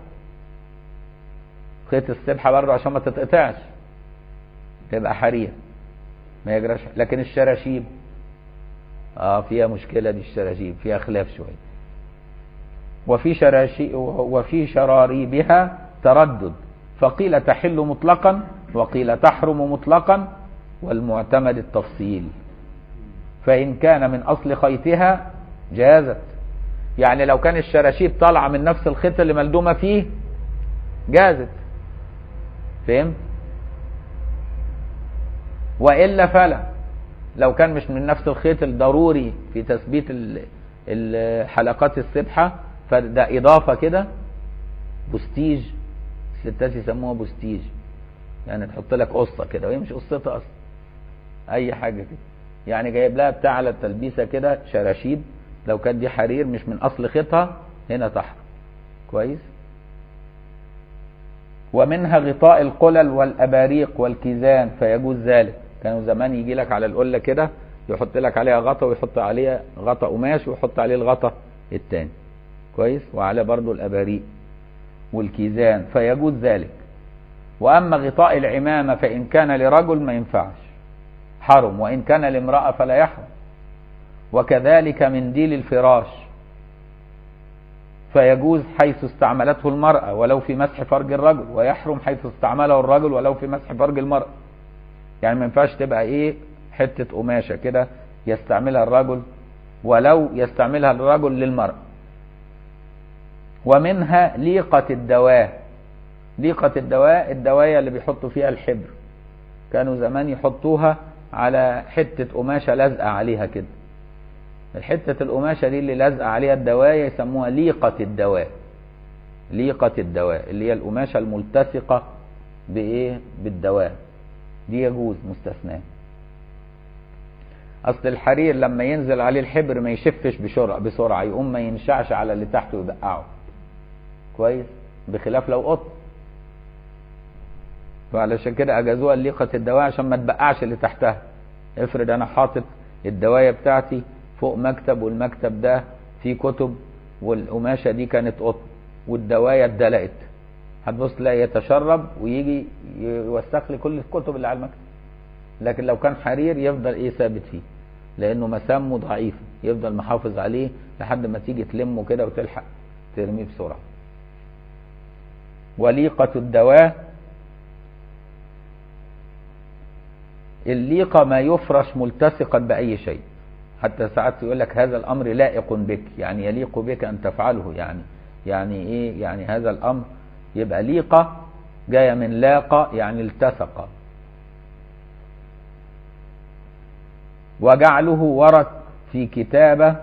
خيط السبحه برضه عشان ما تتقطعش تبقى حرير ما يجراش لكن الشراشيب اه فيها مشكله دي الشراشيب فيها خلاف شويه وفي شراشي وفي شراريبها تردد فقيل تحل مطلقا وقيل تحرم مطلقا والمعتمد التفصيل فإن كان من أصل خيطها جازت يعني لو كان الشراشيب طالعة من نفس الخيط اللي ملدومة فيه جازت فهمت وإلا فلا لو كان مش من نفس الخيط الضروري في تثبيت حلقات السبحة فده إضافة كده بوستيج الستات يسموها بوستيج يعني تحط لك قصة كده وهي مش قصتها أصلا أي حاجة كده يعني جايب لها بتاع على التلبيسة كده شراشيب لو كانت دي حرير مش من أصل خيطها هنا تحرم كويس ومنها غطاء القلل والأباريق والكيزان فيجوز ذلك كانوا زمان يجي لك على القلة كده يحط لك عليها غطا ويحط عليها غطا قماش ويحط عليه الغطا التاني كويس وعلى برضو الأباريق والكيزان فيجوز ذلك وأما غطاء العمامة فإن كان لرجل ما ينفعش حرم وإن كان لامرأة فلا يحرم وكذلك منديل الفراش فيجوز حيث استعملته المرأة ولو في مسح فرج الرجل ويحرم حيث استعمله الرجل ولو في مسح فرج المرأة يعني ما ينفعش تبقى ايه حتة قماشة كده يستعملها الرجل ولو يستعملها الرجل للمرأة ومنها ليقة الدواء ليقة الدواء الدواية اللي بيحطوا فيها الحبر كانوا زمان يحطوها على حتة قماشة لازقة عليها كده الحتة القماشة دي اللي لازقة عليها الدواية يسموها ليقة الدواء ليقة الدواء اللي هي القماشة الملتصقة بإيه بالدواء دي يجوز مستثناه أصل الحرير لما ينزل عليه الحبر ما يشفش بسرعة بسرعة يقوم ما ينشعش على اللي تحته ويبقعه كويس بخلاف لو قط وعلشان كده اجازوها ليقة الدواء عشان ما تبقعش اللي تحتها افرض انا حاطط الدوايه بتاعتي فوق مكتب والمكتب ده فيه كتب والقماشه دي كانت قطن والدوايه اتدلقت هتبص تلاقي يتشرب ويجي يوسخ لي كل الكتب اللي على المكتب لكن لو كان حرير يفضل ايه ثابت فيه لانه مسامه ضعيفه يفضل محافظ عليه لحد ما تيجي تلمه كده وتلحق ترميه بسرعه وليقة الدواء الليقة ما يفرش ملتصقا بأي شيء حتى ساعات يقول لك هذا الأمر لائق بك يعني يليق بك أن تفعله يعني يعني إيه يعني هذا الأمر يبقى ليقة جاية من لاقة يعني التصق وجعله ورق في كتابة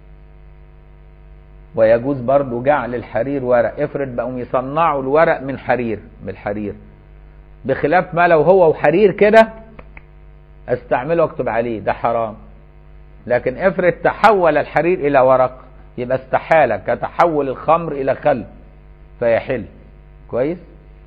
ويجوز برضو جعل الحرير ورق افرض بقوا يصنعوا الورق من حرير بالحرير بخلاف ما لو هو وحرير كده استعمله واكتب عليه ده حرام لكن افرض تحول الحرير الى ورق يبقى استحالة كتحول الخمر الى خل فيحل كويس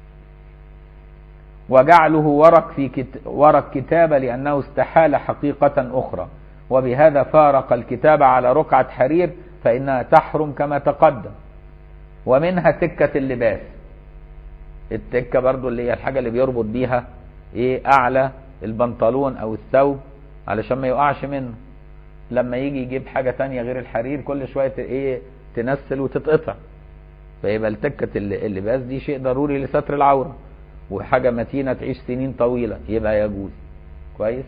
وجعله ورق في كت... ورق كتابة لأنه استحال حقيقة أخرى وبهذا فارق الكتابة على رقعة حرير فإنها تحرم كما تقدم ومنها تكة اللباس التكة برضو اللي هي الحاجة اللي بيربط بيها ايه أعلى البنطلون أو الثوب علشان ما يقعش منه لما يجي يجيب حاجة تانية غير الحرير كل شوية ايه تنسل وتتقطع فيبقى التكة اللباس دي شيء ضروري لستر العورة وحاجة متينة تعيش سنين طويلة يبقى يجوز كويس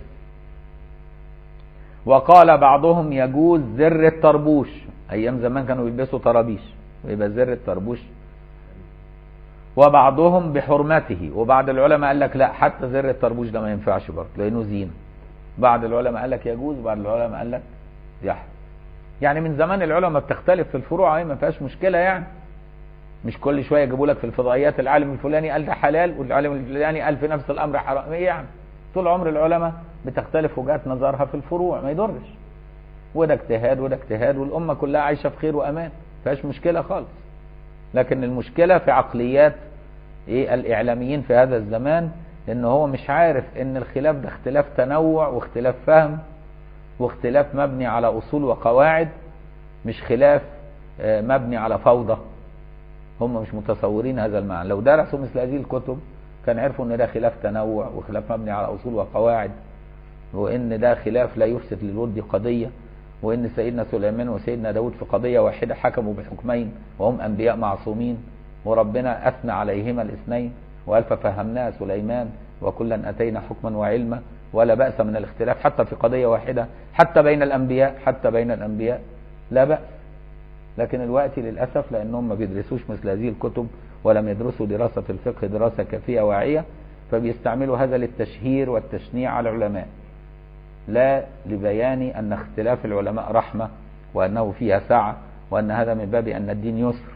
وقال بعضهم يجوز زر الطربوش ايام زمان كانوا بيلبسوا طرابيش ويبقى زر الطربوش وبعضهم بحرمته وبعض العلماء قال لك لا حتى زر الطربوش ده ما ينفعش برضه لانه زينه بعض العلماء قال لك يجوز وبعض العلماء قال لك يحرم يعني من زمان العلماء بتختلف في الفروع اهي ما فيهاش مشكله يعني مش كل شويه يجيبوا لك في الفضائيات العالم الفلاني قال ده حلال والعالم الفلاني قال في نفس الامر حرام ايه يعني طول عمر العلماء بتختلف وجهات نظرها في الفروع ما يضرش وده اجتهاد وده اجتهاد والامه كلها عايشه في خير وامان ما فيهاش مشكله خالص لكن المشكله في عقليات ايه الاعلاميين في هذا الزمان ان هو مش عارف ان الخلاف ده اختلاف تنوع واختلاف فهم واختلاف مبني على اصول وقواعد مش خلاف آه، مبني على فوضى هم مش متصورين هذا المعنى لو درسوا مثل هذه الكتب كان عرفوا ان ده خلاف تنوع وخلاف مبني على اصول وقواعد وان ده خلاف لا يفسد للود قضيه وان سيدنا سليمان وسيدنا داود في قضيه واحده حكموا بحكمين وهم انبياء معصومين وربنا اثنى عليهما الاثنين وقال ففهمناها سليمان وكلا اتينا حكما وعلما ولا باس من الاختلاف حتى في قضيه واحده حتى بين الانبياء حتى بين الانبياء لا باس لكن الوقت للاسف لانهم ما بيدرسوش مثل هذه الكتب ولم يدرسوا دراسه الفقه دراسه كافيه واعيه فبيستعملوا هذا للتشهير والتشنيع على العلماء لا لبيان ان اختلاف العلماء رحمه وانه فيها سعه وان هذا من باب ان الدين يسر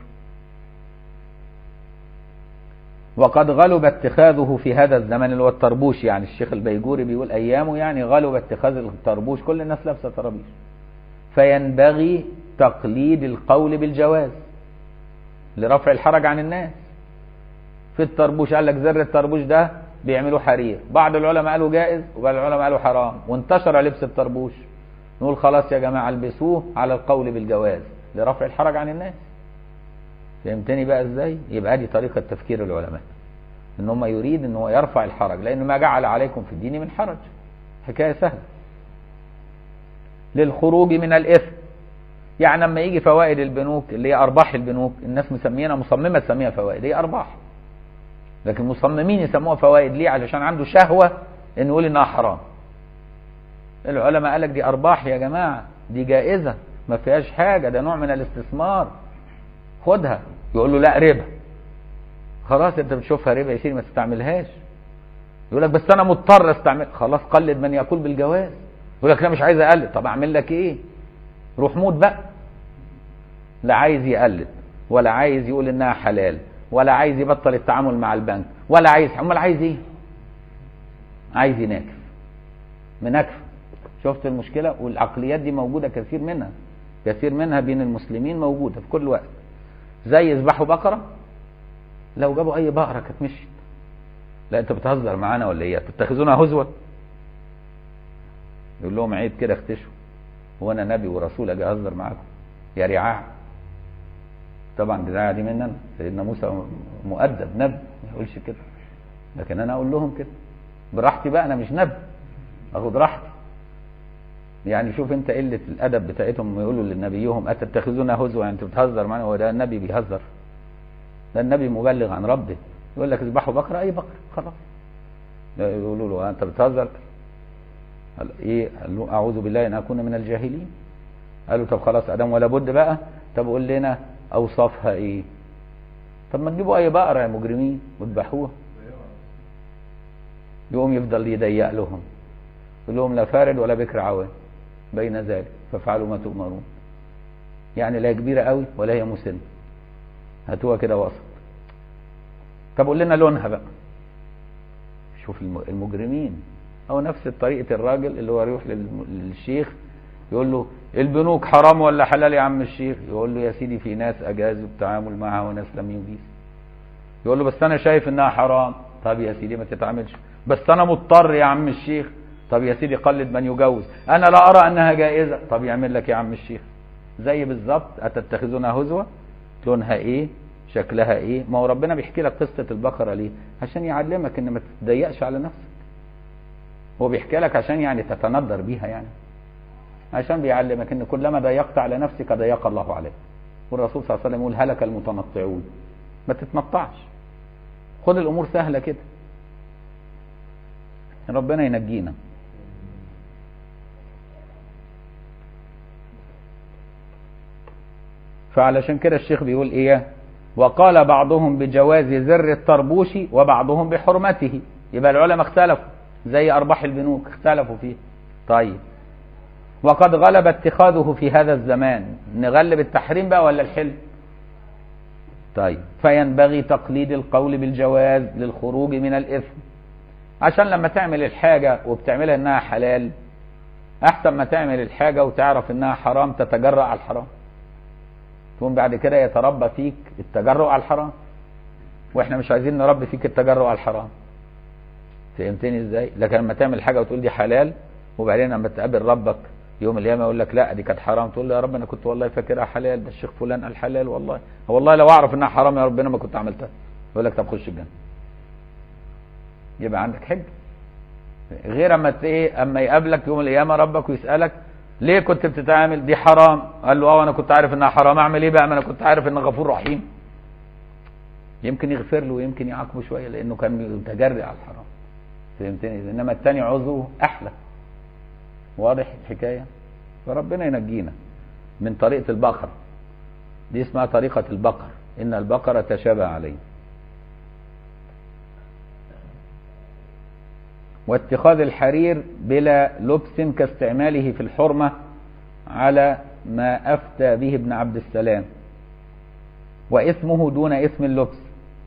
وقد غلب اتخاذه في هذا الزمان اللي هو الطربوش يعني الشيخ البيجوري بيقول ايامه يعني غلب اتخاذ الطربوش كل الناس لابسه طرابيش فينبغي تقليد القول بالجواز لرفع الحرج عن الناس في الطربوش قال لك زر الطربوش ده بيعملوه حرير بعض العلماء قالوا جائز وبعض العلماء قالوا حرام وانتشر لبس الطربوش نقول خلاص يا جماعه البسوه على القول بالجواز لرفع الحرج عن الناس فهمتني بقى ازاي يبقى دي طريقه تفكير العلماء ان هم يريد ان هو يرفع الحرج لان ما جعل عليكم في الدين من حرج حكايه سهله للخروج من الاثم يعني لما يجي فوائد البنوك اللي هي ارباح البنوك الناس مسمينها مصممه تسميها فوائد هي ارباح لكن مصممين يسموها فوائد ليه علشان عنده شهوه انه يقول انها حرام العلماء قال لك دي ارباح يا جماعه دي جائزه ما فيهاش حاجه ده نوع من الاستثمار خدها يقول له لا ربا خلاص انت بتشوفها ربا يا سيدي ما تستعملهاش يقول لك بس انا مضطر استعمل خلاص قلد من يقول بالجواز يقول لك لا مش عايز اقلد طب اعمل لك ايه روح موت بقى لا عايز يقلد ولا عايز يقول انها حلال ولا عايز يبطل التعامل مع البنك ولا عايز امال عايز ايه عايز يناكف مناكفه شفت المشكله والعقليات دي موجوده كثير منها كثير منها بين المسلمين موجوده في كل وقت زي يذبحوا بقره لو جابوا اي بقره كانت مشيت لا انت بتهزر معانا ولا ايه تتخذونها هزوا يقول لهم عيب كده اختشوا وانا نبي ورسول اجي اهزر معاكم يا رعاع طبعا الرعاية دي مننا سيدنا موسى مؤدب نبي ما يقولش كده لكن انا اقول لهم كده براحتي بقى انا مش نبي اخد راحتي يعني شوف انت قله الادب بتاعتهم يقولوا لنبيهم اتتخذونا هزوا يعني انت بتهزر معانا هو ده النبي بيهزر ده النبي مبلغ عن ربه يقول لك اذبحوا بقره اي بقره خلاص يقولوا له انت بتهزر قال ايه قال له اعوذ بالله ان اكون من الجاهلين قالوا طب خلاص ادم ولا بد بقى طب قول لنا اوصافها ايه طب ما تجيبوا اي بقره يا مجرمين واذبحوها يقوم يفضل يضيق لهم يقول لهم لا فارد ولا بكر عوان بين ذلك فافعلوا ما تؤمرون يعني لا هي كبيره قوي ولا هي مسنه هاتوها كده وسط طب قول لنا لونها بقى شوف المجرمين او نفس طريقه الراجل اللي هو يروح للشيخ يقول له البنوك حرام ولا حلال يا عم الشيخ يقول له يا سيدي في ناس اجازوا التعامل معها وناس لم يجيز يقول له بس انا شايف انها حرام طب يا سيدي ما تتعاملش بس انا مضطر يا عم الشيخ طب يا سيدي قلد من يجوز انا لا ارى انها جائزه طب يعمل لك يا عم الشيخ زي بالظبط اتتخذونها هزوا لونها ايه شكلها ايه ما هو ربنا بيحكي لك قصه البقره ليه عشان يعلمك ان ما تضيقش على نفسك هو بيحكي لك عشان يعني تتندر بيها يعني عشان بيعلمك ان كلما ضيقت على نفسك ضيق الله عليك والرسول صلى الله عليه وسلم يقول هلك المتنطعون ما تتنطعش خد الامور سهله كده ربنا ينجينا فعلشان كده الشيخ بيقول ايه وقال بعضهم بجواز زر الطربوش وبعضهم بحرمته يبقى العلماء اختلفوا زي أرباح البنوك اختلفوا فيه طيب وقد غلب اتخاذه في هذا الزمان نغلب التحريم بقى ولا الحل طيب فينبغي تقليد القول بالجواز للخروج من الإثم عشان لما تعمل الحاجة وبتعملها إنها حلال أحسن ما تعمل الحاجة وتعرف إنها حرام تتجرأ على الحرام تقوم بعد كده يتربى فيك التجرؤ على الحرام واحنا مش عايزين نربي فيك التجرؤ على الحرام فهمتني ازاي لكن لما تعمل حاجه وتقول دي حلال وبعدين لما تقابل ربك يوم القيامه يقول لك لا دي كانت حرام تقول له يا رب انا كنت والله فاكرها حلال ده الشيخ فلان قال حلال والله والله لو اعرف انها حرام يا ربنا ما كنت عملتها يقول لك طب خش الجنه يبقى عندك حجه غير اما ايه اما يقابلك يوم القيامه ربك ويسالك ليه كنت بتتعامل دي حرام قال له اه انا كنت عارف انها حرام اعمل ايه بقى ما انا كنت عارف انه غفور رحيم يمكن يغفر له ويمكن يعاقبه شويه لانه كان متجرئ على الحرام فهمتني انما الثاني عذره احلى واضح الحكايه فربنا ينجينا من طريقه البقر دي اسمها طريقه البقر ان البقره تشابه عليه واتخاذ الحرير بلا لبس كاستعماله في الحرمة على ما أفتى به ابن عبد السلام واسمه دون اسم اللبس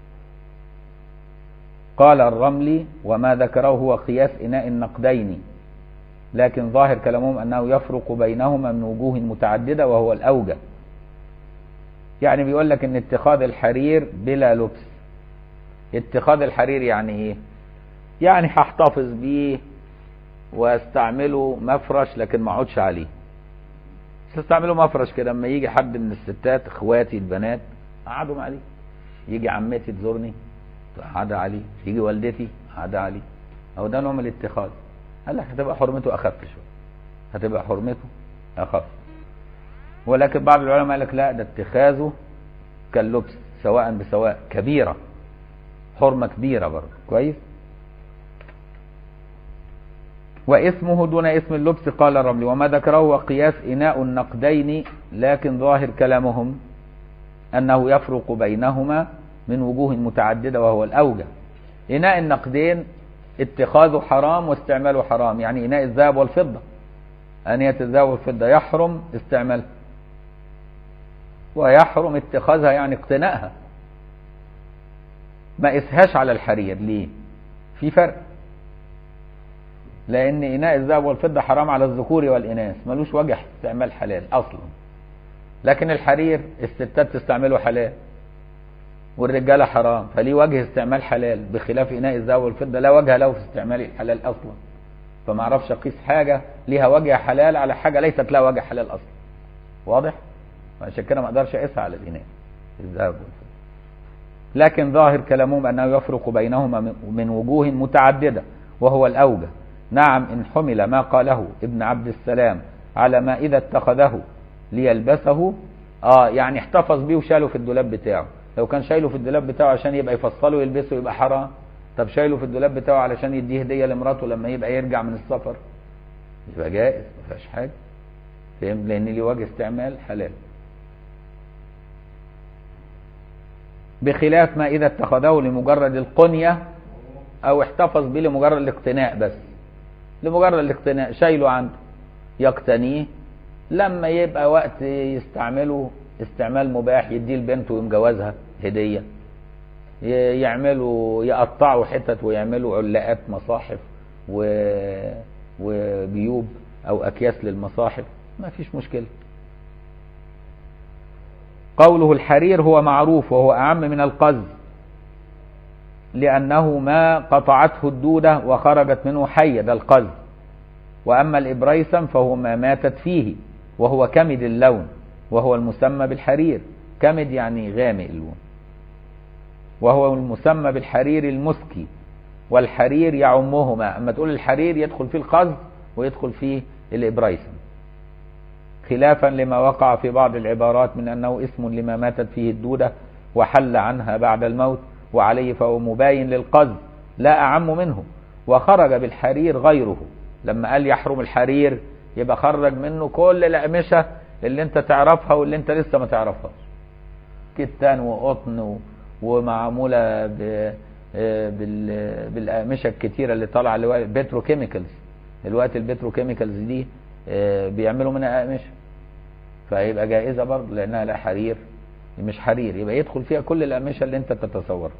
قال الرملي وما ذكره هو قياس إناء النقدين لكن ظاهر كلامهم أنه يفرق بينهما من وجوه متعددة وهو الأوجه يعني بيقول لك ان اتخاذ الحرير بلا لبس اتخاذ الحرير يعني ايه يعني هحتفظ بيه واستعمله مفرش لكن ما اقعدش عليه بس استعمله مفرش كده لما يجي حد من الستات اخواتي البنات اقعدهم عليه يجي عمتي تزورني قاعدة عليه يجي والدتي قاعدة عليه او ده نوع من الاتخاذ قال لك هتبقى حرمته اخف شويه هتبقى حرمته اخف ولكن بعض العلماء قال لك لا ده اتخاذه كاللبس سواء بسواء كبيره حرمه كبيره برضه كويس واسمه دون اسم اللبس قال الرملي وما ذكره هو قياس إناء النقدين لكن ظاهر كلامهم أنه يفرق بينهما من وجوه متعددة وهو الأوجه إناء النقدين اتخاذه حرام واستعماله حرام يعني إناء الذهب والفضة أنية الذهب والفضة يحرم استعمالها ويحرم اتخاذها يعني اقتنائها ما اسهاش على الحرير ليه في فرق لان اناء الذهب والفضه حرام على الذكور والاناث ملوش وجه استعمال حلال اصلا لكن الحرير الستات تستعمله حلال والرجاله حرام فليه وجه استعمال حلال بخلاف اناء الذهب والفضه لا وجه له في استعمال الحلال اصلا فما اعرفش اقيس حاجه ليها وجه حلال على حاجه ليست لها وجه حلال اصلا واضح عشان كده ما اقدرش اقيسها على الاناء الذهب والفضه لكن ظاهر كلامهم انه يفرق بينهما من وجوه متعدده وهو الاوجه نعم إن حمل ما قاله ابن عبد السلام على ما إذا اتخذه ليلبسه آه يعني احتفظ بيه وشاله في الدولاب بتاعه لو كان شايله في الدولاب بتاعه عشان يبقى يفصله ويلبسه يبقى حرام طب شايله في الدولاب بتاعه علشان يديه هدية لمراته لما يبقى يرجع من السفر يبقى جائز ما فيهاش حاجة فهم لأن ليه وجه استعمال حلال بخلاف ما إذا اتخذه لمجرد القنية أو احتفظ به لمجرد الاقتناء بس لمجرد الاقتناء شايله عنده يقتنيه لما يبقى وقت يستعمله استعمال مباح يديه لبنته ويمجوزها هدية يعملوا يقطعوا حتت ويعملوا علاقات مصاحف و... وجيوب او اكياس للمصاحف ما فيش مشكلة قوله الحرير هو معروف وهو اعم من القز لأنه ما قطعته الدودة وخرجت منه حية ده القز وأما الإبريسم فهو ما ماتت فيه وهو كمد اللون وهو المسمى بالحرير كمد يعني غامق اللون وهو المسمى بالحرير المسكي والحرير يعمهما أما تقول الحرير يدخل فيه القز ويدخل فيه الإبريسم خلافا لما وقع في بعض العبارات من أنه اسم لما ماتت فيه الدودة وحل عنها بعد الموت وعليه فهو مباين للقذف لا أعم منه وخرج بالحرير غيره لما قال يحرم الحرير يبقى خرج منه كل الأقمشة اللي انت تعرفها واللي انت لسه ما تعرفهاش كتان وقطن و- ومعمولة ب... آه، بال... بالأقمشة الكتيرة اللي طالعة اللي بتروكيميكالز دلوقتي البتروكيميكالز دي آه، بيعملوا منها أقمشة فيبقى جائزة برضه لأنها لا حرير مش حرير يبقى يدخل فيها كل الأقمشة اللي أنت تتصورها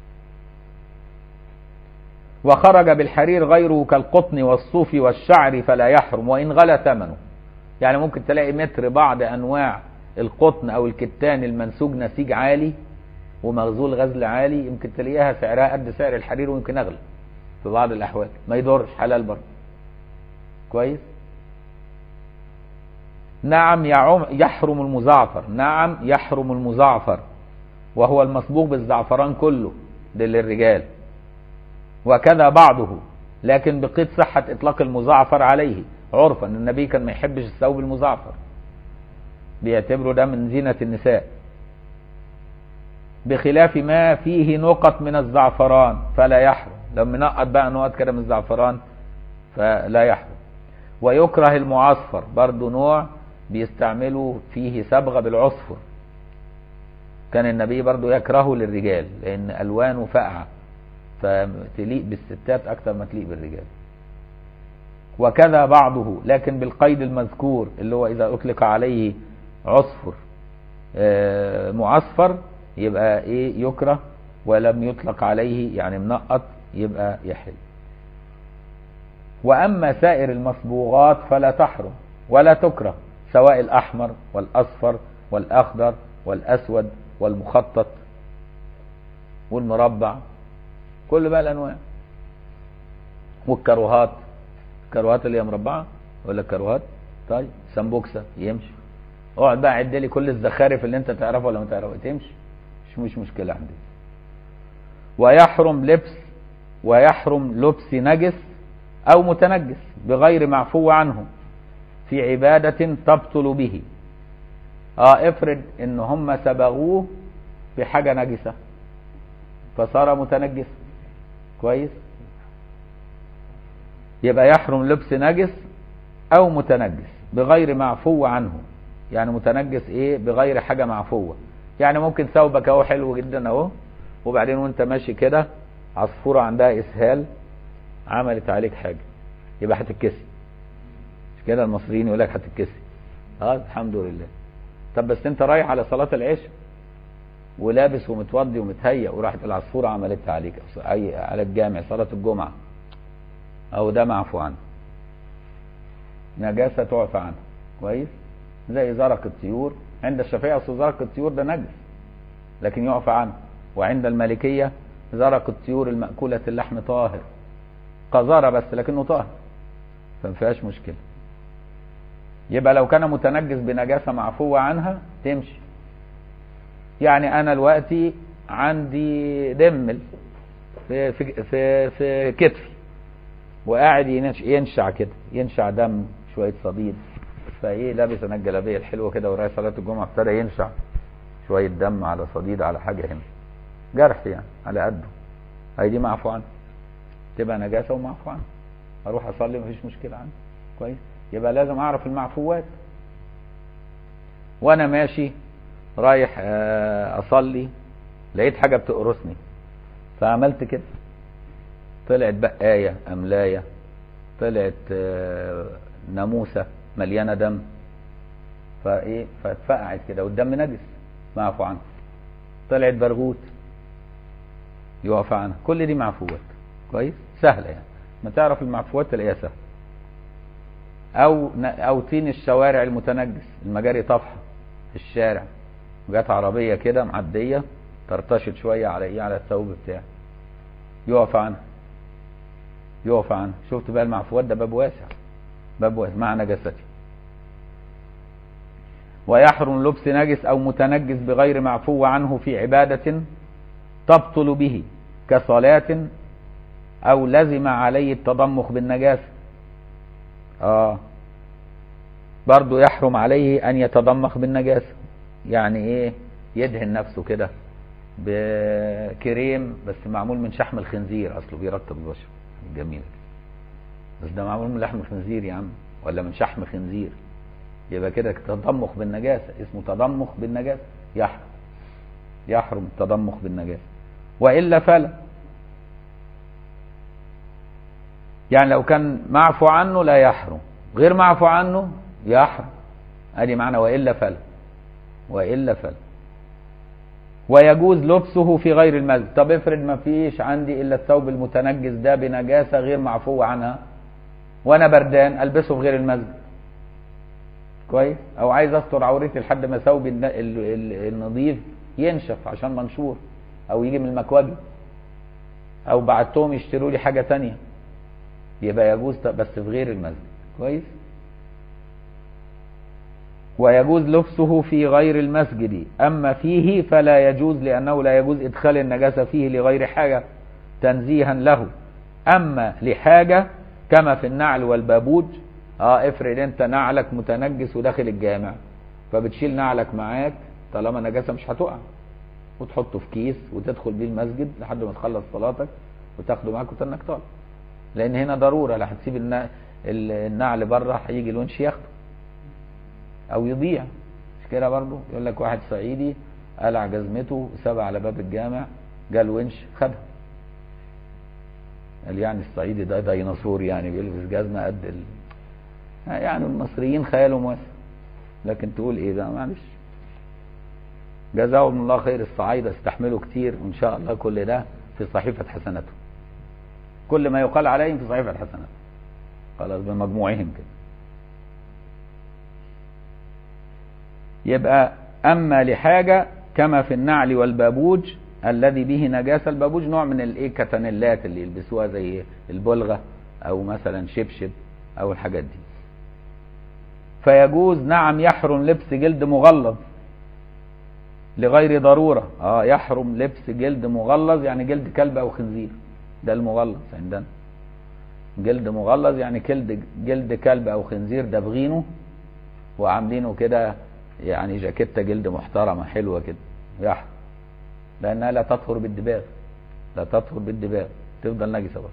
وخرج بالحرير غيره كالقطن والصوف والشعر فلا يحرم وإن غلى ثمنه يعني ممكن تلاقي متر بعض أنواع القطن أو الكتان المنسوج نسيج عالي ومغزول غزل عالي يمكن تلاقيها سعرها قد سعر الحرير ويمكن أغلى في بعض الأحوال ما يضرش حلال برضه كويس نعم يعم يحرم المزعفر نعم يحرم المزعفر وهو المصبوغ بالزعفران كله ده للرجال وكذا بعضه لكن بقيد صحة إطلاق المزعفر عليه عرفا النبي كان ما يحبش الثوب المزعفر بيعتبره ده من زينة النساء بخلاف ما فيه نقط من الزعفران فلا يحرم لو منقط بقى نقط كده من الزعفران فلا يحرم ويكره المعصفر برضو نوع بيستعملوا فيه صبغة بالعصفر كان النبي برضو يكرهه للرجال لأن ألوانه فاقعة فتليق بالستات أكثر ما تليق بالرجال وكذا بعضه لكن بالقيد المذكور اللي هو إذا أطلق عليه عصفر آه، معصفر يبقى إيه يكره ولم يطلق عليه يعني منقط يبقى يحل وأما سائر المصبوغات فلا تحرم ولا تكره سواء الأحمر والأصفر والأخضر والأسود والمخطط والمربع كل بقى الأنواع والكروهات الكروهات اللي هي مربعة ولا الكروهات طيب سمبوكسة يمشي اقعد بقى عد لي كل الزخارف اللي انت تعرفها ولا ما تعرفها تمشي مش مش مشكلة عندي ويحرم لبس ويحرم لبس نجس أو متنجس بغير معفو عنه في عبادة تبطل به اه افرض ان هم سبغوه بحاجة نجسة فصار متنجس كويس يبقى يحرم لبس نجس او متنجس بغير معفو عنه يعني متنجس ايه بغير حاجة معفوة يعني ممكن ثوبك اهو حلو جدا اهو وبعدين وانت ماشي كده عصفورة عندها اسهال عملت عليك حاجة يبقى هتتكسي مش كده المصريين يقول لك هتتكسي اه الحمد لله طب بس انت رايح على صلاة العشاء ولابس ومتوضي ومتهيأ وراحت العصفورة عملتها عليك أي على الجامع صلاة الجمعة أو ده معفو عنه نجاسة تعفى عنها كويس زي زرق الطيور عند الشافعية أصل زرق الطيور ده نجس لكن يعفى عنه وعند المالكية زرق الطيور المأكولة اللحم طاهر قذارة بس لكنه طاهر فما فيهاش مشكلة يبقى لو كان متنجس بنجاسة معفوة عنها تمشي يعني أنا دلوقتي عندي دمل في في في, في كتفي وقاعد ينش- ينشع كده ينشع دم شوية صديد فايه لابس انا الجلابيه الحلوه كده ورايح صلاه الجمعه ابتدى ينشع شويه دم على صديد على حاجه هنا جرح يعني على قده هي دي معفو عنها تبقى نجاسه ومعفو عنها اروح اصلي مفيش مشكله عندي كويس يبقى لازم اعرف المعفوات وانا ماشي رايح آه، اصلي لقيت حاجه بتقرصني فعملت كده طلعت بقايه املايه طلعت آه، ناموسه مليانه دم فايه فاتفقعت كده والدم نجس معفو عنه طلعت برغوت يقف عنها كل دي معفوات كويس سهله يعني ما تعرف المعفوات تلاقيها سهله او ن- او طين الشوارع المتنجس المجاري طفحه في الشارع جت عربيه كده معديه طرطشت شويه على ايه على الثوب بتاعي يقف عنها يقف عنها شفت بقى المعفوات ده باب واسع باب واسع مع نجاستي ويحرم لبس نجس او متنجس بغير معفو عنه في عباده تبطل به كصلاه او لزم عليه التضمخ بالنجاسه اه برضو يحرم عليه ان يتضمخ بالنجاسة يعني ايه يدهن نفسه كده بكريم بس معمول من شحم الخنزير اصله بيرطب البشرة جميل بس ده معمول من لحم الخنزير يا عم ولا من شحم خنزير يبقى كده تضمخ بالنجاسة اسمه تضمخ بالنجاسة يحرم يحرم التضمخ بالنجاسة وإلا فلا يعني لو كان معفو عنه لا يحرم غير معفو عنه يحرم ادي معنى وإلا فلا وإلا فلا ويجوز لبسه في غير المسجد طب افرض ما فيش عندي الا الثوب المتنجس ده بنجاسة غير معفو عنها وانا بردان البسه في غير المسجد كويس او عايز استر عورتي لحد ما ثوبي الن- ال- ال- النظيف ينشف عشان منشور او يجي من المكواجي او بعتهم يشتروا لي حاجة تانية يبقى يجوز ت- بس في غير المسجد كويس ويجوز لبسه في غير المسجد أما فيه فلا يجوز لأنه لا يجوز إدخال النجاسة فيه لغير حاجة تنزيها له أما لحاجة كما في النعل والبابوج اه افرض انت نعلك متنجس وداخل الجامع فبتشيل نعلك معاك طالما نجاسة مش هتقع وتحطه في كيس وتدخل بيه المسجد لحد ما تخلص صلاتك وتاخده معاك وتنك طالع لان هنا ضرورة لا هتسيب النا- ال- النعل بره هيجي الونش ياخده او يضيع مش كده برضه يقول لك واحد صعيدي قلع جزمته سابها على باب الجامع جه الونش خدها قال يعني الصعيدي ده ديناصور يعني بيلبس جزمه قد ال... يعني المصريين خيالهم واسع لكن تقول ايه بقى معلش جزاهم الله خير الصعايدة استحملوا كتير وان شاء الله كل ده في صحيفة حسناتهم كل ما يقال عليهم في صحيفة حسناتهم خلاص بمجموعهم كده يبقى أما لحاجة كما في النعل والبابوج الذي به نجاسة البابوج نوع من الايه كتنلات اللي يلبسوها زي البلغة أو مثلا شبشب أو الحاجات دي فيجوز نعم يحرم لبس جلد مغلظ لغير ضرورة اه يحرم لبس جلد مغلظ يعني جلد كلب أو خنزير ده المغلظ عندنا جلد مغلظ يعني جلد جلد كلب أو خنزير دابغينه وعاملينه كده يعني جاكيتة جلد محترمة حلوة كده يحرم لأنها لا تطهر بالدباغ لا تطهر بالدباغ تفضل نجسة برضه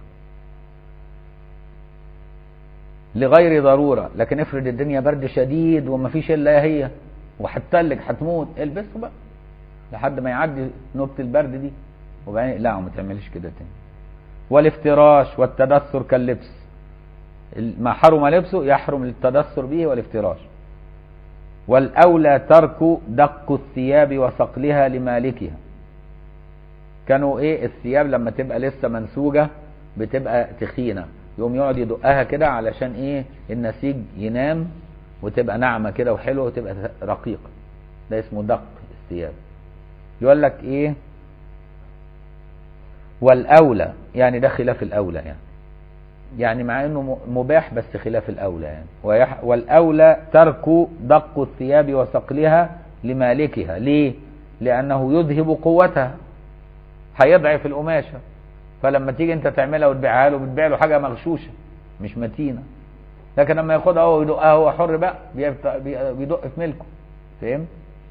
لغير ضرورة لكن افرض الدنيا برد شديد وما فيش إلا هي وهتتلج هتموت البسه بقى لحد ما يعدي نوبة البرد دي وبعدين لا ما تعملش كده تاني والافتراش والتدثر كاللبس ما حرم لبسه يحرم التدثر به والافتراش والأولى ترك دق الثياب وصقلها لمالكها كانوا ايه الثياب لما تبقى لسه منسوجة بتبقى تخينة يقوم يقعد يدقها كده علشان ايه النسيج ينام وتبقى ناعمة كده وحلوة وتبقى رقيقة ده اسمه دق الثياب يقول لك ايه والأولى يعني ده خلاف الأولى يعني يعني مع انه مباح بس خلاف الاولى يعني ويح والاولى ترك دق الثياب وصقلها لمالكها ليه لانه يذهب قوتها هيضعف القماشه فلما تيجي انت تعملها وتبيعها له بتبيع له حاجه مغشوشه مش متينه لكن لما ياخدها هو ويدقها هو حر بقى بيدق في ملكه فهمت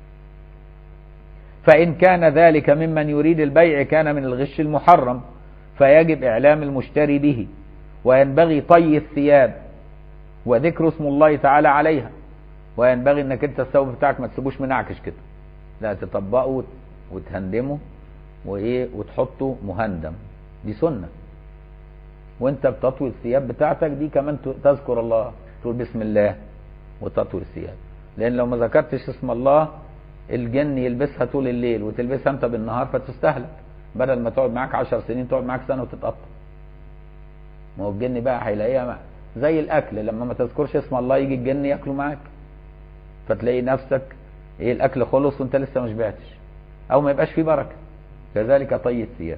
فإن كان ذلك ممن يريد البيع كان من الغش المحرم فيجب إعلام المشتري به وينبغي طي الثياب وذكر اسم الله تعالى عليها وينبغي انك انت الثوب بتاعك ما تسيبوش منعكش كده لا تطبقه وتهندمه وايه وتحطه مهندم دي سنه وانت بتطوي الثياب بتاعتك دي كمان تذكر الله تقول بسم الله وتطوي الثياب لان لو ما ذكرتش اسم الله الجن يلبسها طول الليل وتلبسها انت بالنهار فتستهلك بدل ما تقعد معاك عشر سنين تقعد معاك سنه وتتقطع ما هو الجن بقى هيلاقيها زي الاكل لما ما تذكرش اسم الله يجي الجن ياكله معاك فتلاقي نفسك ايه الاكل خلص وانت لسه ما شبعتش او ما يبقاش فيه بركه كذلك طي الثياب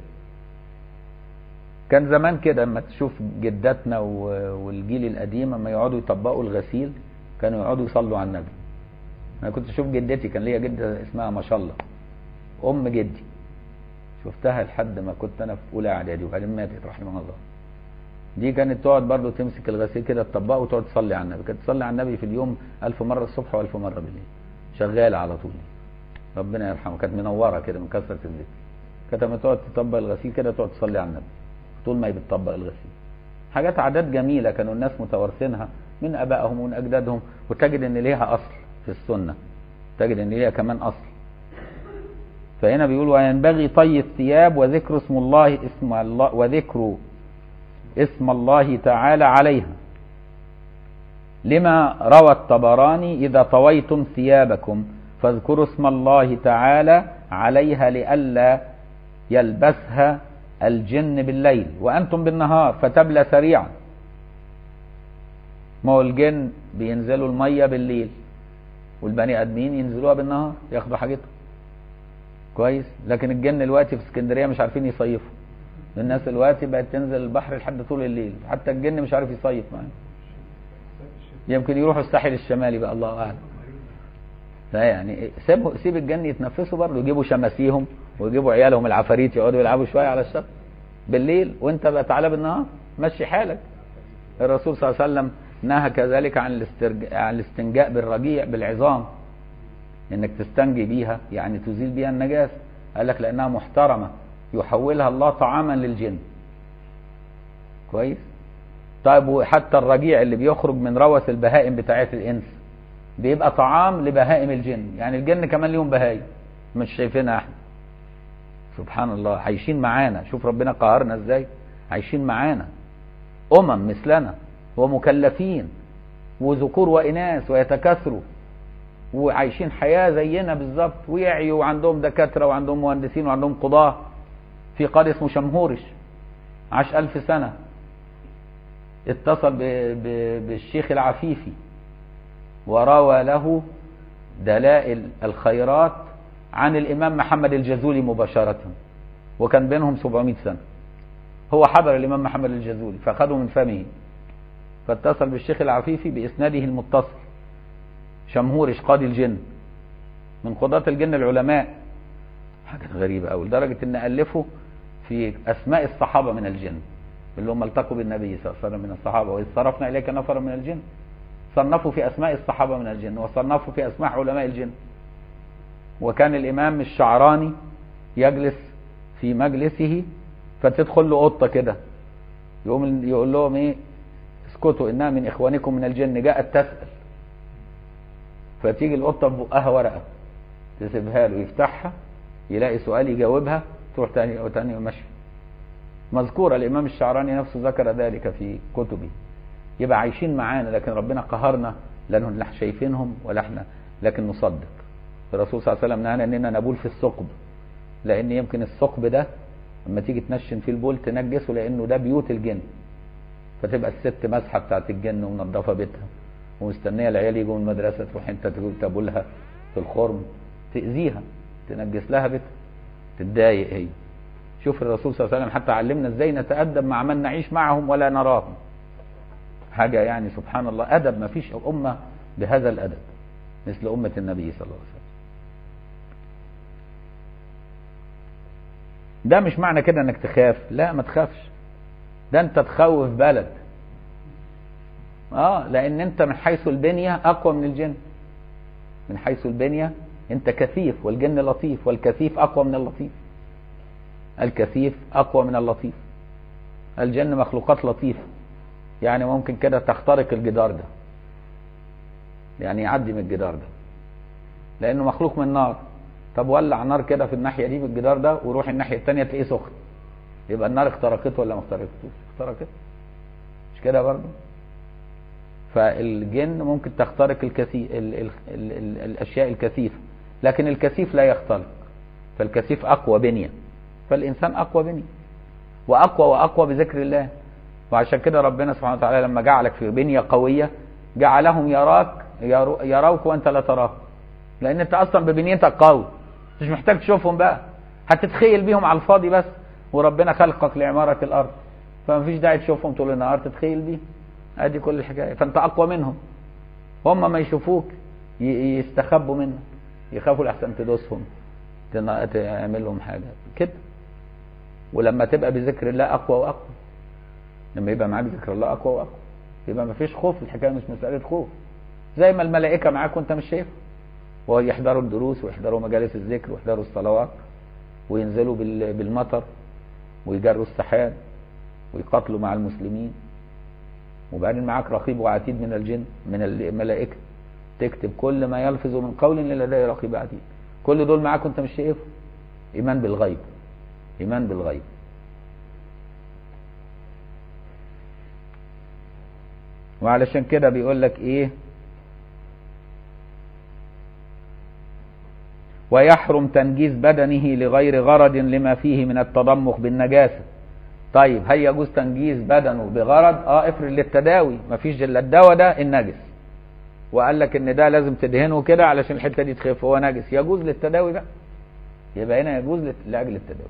كان زمان كده اما تشوف جداتنا والجيل القديم اما يقعدوا يطبقوا الغسيل كانوا يقعدوا يصلوا على النبي انا كنت اشوف جدتي كان ليا جده اسمها ما شاء الله ام جدي شفتها لحد ما كنت انا في اولى اعدادي وبعدين ماتت رحمها الله دي كانت تقعد برضه تمسك الغسيل كده تطبقه وتقعد تصلي على النبي كانت تصلي على النبي في اليوم ألف مرة الصبح وألف مرة بالليل شغالة على طول ربنا يرحمها كانت منورة كده من كثرة الذكر كانت لما تقعد تطبق الغسيل كده تقعد تصلي على النبي طول ما هي بتطبق الغسيل حاجات عادات جميلة كانوا الناس متوارثينها من أبائهم ومن أجدادهم وتجد إن ليها أصل في السنة تجد إن ليها كمان أصل فهنا بيقول وينبغي طي الثياب وذكر اسم الله اسم الله وذكر اسم الله تعالى عليها لما روى الطبراني إذا طويتم ثيابكم فاذكروا اسم الله تعالى عليها لئلا يلبسها الجن بالليل وأنتم بالنهار فتبلى سريعا ما هو الجن بينزلوا المية بالليل والبني آدمين ينزلوها بالنهار ياخدوا حاجتهم كويس لكن الجن دلوقتي في اسكندرية مش عارفين يصيفوا الناس دلوقتي بقت تنزل البحر لحد طول الليل حتى الجن مش عارف يصيف معانا يمكن يروحوا الساحل الشمالي بقى الله اعلم فيعني سيب سيب الجن يتنفسوا برضه يجيبوا شماسيهم ويجيبوا عيالهم العفاريت يقعدوا يلعبوا شويه على الشط بالليل وانت بقى تعالى بالنهار مشي حالك الرسول صلى الله عليه وسلم نهى كذلك عن الاسترج... عن الاستنجاء بالرجيع بالعظام انك تستنجي بيها يعني تزيل بيها النجاسه قال لك لانها محترمه يحولها الله طعاما للجن كويس طيب وحتى الرجيع اللي بيخرج من روث البهائم بتاعت الانس بيبقى طعام لبهائم الجن يعني الجن كمان ليهم بهايم مش شايفينها احنا سبحان الله عايشين معانا شوف ربنا قهرنا ازاي عايشين معانا امم مثلنا ومكلفين وذكور واناث ويتكاثروا وعايشين حياه زينا بالظبط ويعيوا وعندهم دكاتره وعندهم مهندسين وعندهم قضاه في قاضي اسمه شمهورش عاش ألف سنة اتصل ب... ب... بالشيخ العفيفي وروى له دلائل الخيرات عن الإمام محمد الجزولي مباشرة وكان بينهم 700 سنة هو حضر الإمام محمد الجزولي فأخذه من فمه فاتصل بالشيخ العفيفي بإسناده المتصل شمهورش قاضي الجن من قضاة الجن العلماء حاجة غريبة أوي لدرجة إن ألفوا في أسماء الصحابة من الجن اللي هم التقوا بالنبي صلى الله عليه وسلم من الصحابة وإذ صرفنا إليك نفرا من الجن صنفوا في أسماء الصحابة من الجن وصنفوا في أسماء علماء الجن وكان الإمام الشعراني يجلس في مجلسه فتدخل له قطة كده يقوم يقول لهم إيه اسكتوا إنها من إخوانكم من الجن جاءت تسأل فتيجي القطة ببقها ورقة تسيبها له يفتحها يلاقي سؤال يجاوبها تروح تاني او تاني ومشي مذكورة الامام الشعراني نفسه ذكر ذلك في كتبه يبقى عايشين معانا لكن ربنا قهرنا لانه لا شايفينهم ولا احنا لكن نصدق الرسول صلى الله عليه وسلم نهانا اننا نبول في الثقب لان يمكن الثقب ده لما تيجي تنشن فيه البول تنجسه لانه ده بيوت الجن فتبقى الست مسحه بتاعت الجن ومنظفه بيتها ومستنيه العيال يجوا من المدرسه تروح انت تبولها في الخرم تاذيها تنجس لها بيتها تتضايق هي شوف الرسول صلى الله عليه وسلم حتى علمنا ازاي نتأدب مع من نعيش معهم ولا نراهم حاجة يعني سبحان الله أدب ما فيش أمة بهذا الأدب مثل أمة النبي صلى الله عليه وسلم ده مش معنى كده انك تخاف لا ما تخافش ده انت تخوف بلد اه لان انت من حيث البنية اقوى من الجن من حيث البنية انت كثيف والجن لطيف والكثيف اقوى من اللطيف الكثيف اقوى من اللطيف الجن مخلوقات لطيفة يعني ممكن كده تخترق الجدار ده يعني يعدي من الجدار ده لانه مخلوق من نار طب ولع نار كده في الناحية دي من الجدار ده وروح الناحية التانية تلاقيه سخن يبقى النار اخترقته ولا ما اخترقتوش اخترقته مش كده برضه فالجن ممكن تخترق الكثيف ال ال ال ال الاشياء الكثيفه لكن الكثيف لا يختلق فالكثيف اقوى بنيه فالانسان اقوى بنيه واقوى واقوى بذكر الله وعشان كده ربنا سبحانه وتعالى لما جعلك في بنيه قويه جعلهم يراك يروك وانت لا تراه لان انت اصلا ببنيتك قوي مش محتاج تشوفهم بقى هتتخيل بيهم على الفاضي بس وربنا خلقك لعماره الارض فمفيش داعي تشوفهم طول النهار تتخيل بيهم ادي كل الحكايه فانت اقوى منهم هم ما يشوفوك يستخبوا منك يخافوا لحسن تدوسهم تعمل لهم حاجه كده ولما تبقى بذكر الله اقوى واقوى لما يبقى معاك ذكر الله اقوى واقوى يبقى ما فيش خوف الحكايه مش مساله خوف زي ما الملائكه معاك وانت مش شايفهم ويحضروا الدروس ويحضروا مجالس الذكر ويحضروا الصلوات وينزلوا بالمطر ويجروا السحاب ويقاتلوا مع المسلمين وبعدين معاك رقيب وعتيد من الجن من الملائكة تكتب كل ما يلفظ من قول إلا لديه رقيب عتيد كل دول معاك وانت مش شايفهم ايمان بالغيب ايمان بالغيب وعلشان كده بيقول لك ايه ويحرم تنجيس بدنه لغير غرض لما فيه من التضمخ بالنجاسة طيب هل يجوز تنجيس بدنه بغرض اه افرض للتداوي مفيش الا الدواء ده النجس وقال لك ان ده لازم تدهنه كده علشان الحته دي تخف هو نجس يجوز للتداوي بقى يبقى هنا يجوز لاجل التداوي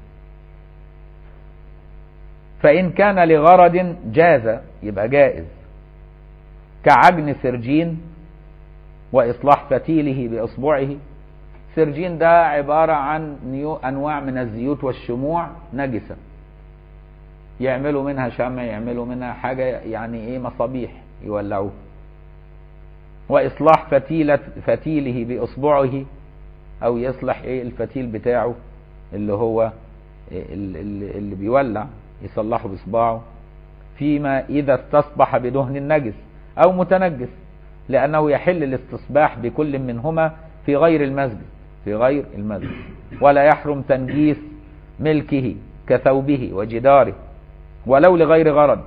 فان كان لغرض جاز يبقى جائز كعجن سرجين واصلاح فتيله باصبعه سرجين ده عبارة عن نيو أنواع من الزيوت والشموع نجسة يعملوا منها شمع يعملوا منها حاجة يعني إيه مصابيح يولعوه وإصلاح فتيلة فتيله بإصبعه أو يصلح إيه الفتيل بتاعه اللي هو اللي, اللي بيولع يصلحه بإصبعه فيما إذا استصبح بدهن النجس أو متنجس لأنه يحل الاستصباح بكل منهما في غير المسجد في غير المسجد ولا يحرم تنجيس ملكه كثوبه وجداره ولو لغير غرض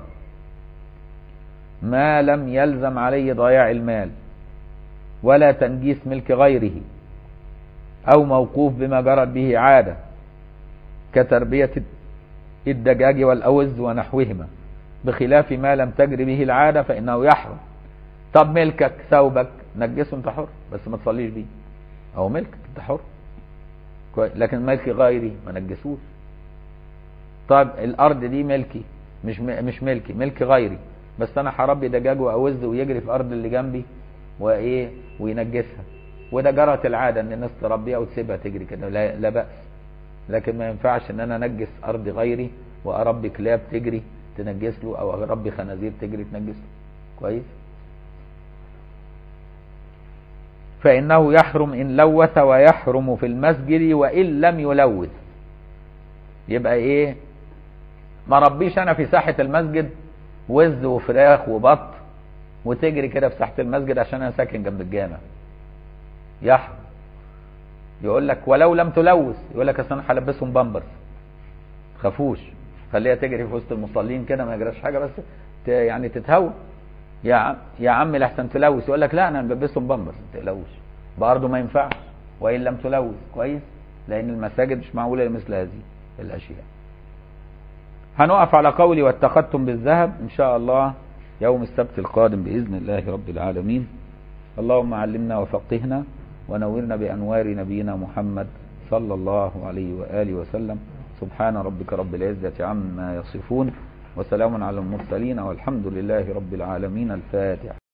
ما لم يلزم عليه ضياع المال ولا تنجيس ملك غيره أو موقوف بما جرت به عادة كتربية الدجاج والأوز ونحوهما بخلاف ما لم تجري به العادة فإنه يحرم طب ملكك ثوبك نجسه انت حر بس ما تصليش بيه او ملكك انت حر لكن ملك غيري ما نجسوش طيب الارض دي ملكي مش مش ملكي ملك غيري بس انا هربي دجاج واوز ويجري في الارض اللي جنبي وايه وينجسها وده جرت العاده ان الناس تربيها وتسيبها تجري كده لا, لا باس لكن ما ينفعش ان انا انجس ارض غيري واربي كلاب تجري تنجس له او اربي خنازير تجري تنجس له كويس فإنه يحرم إن لوث ويحرم في المسجد وإن لم يلوث يبقى إيه ما ربيش أنا في ساحة المسجد وز وفراخ وبط وتجري كده في ساحة المسجد عشان أنا ساكن جنب الجامع يحرم يقول لك ولو لم تلوث يقول لك أصل أنا هلبسهم بامبرز خافوش خليها تجري في وسط المصلين كده ما يجراش حاجة بس يعني تتهوى يا عم يا عم لحسن تلوث يقول لك لا انا بلبسهم بامبرز ما تقلقوش برضه ما ينفعش وان لم تلوث كويس لان المساجد مش معموله لمثل هذه الاشياء هنقف على قولي واتخذتم بالذهب ان شاء الله يوم السبت القادم باذن الله رب العالمين اللهم علمنا وفقهنا ونورنا بانوار نبينا محمد صلى الله عليه واله وسلم سبحان ربك رب العزه عما يصفون وسلام على المرسلين والحمد لله رب العالمين الفاتح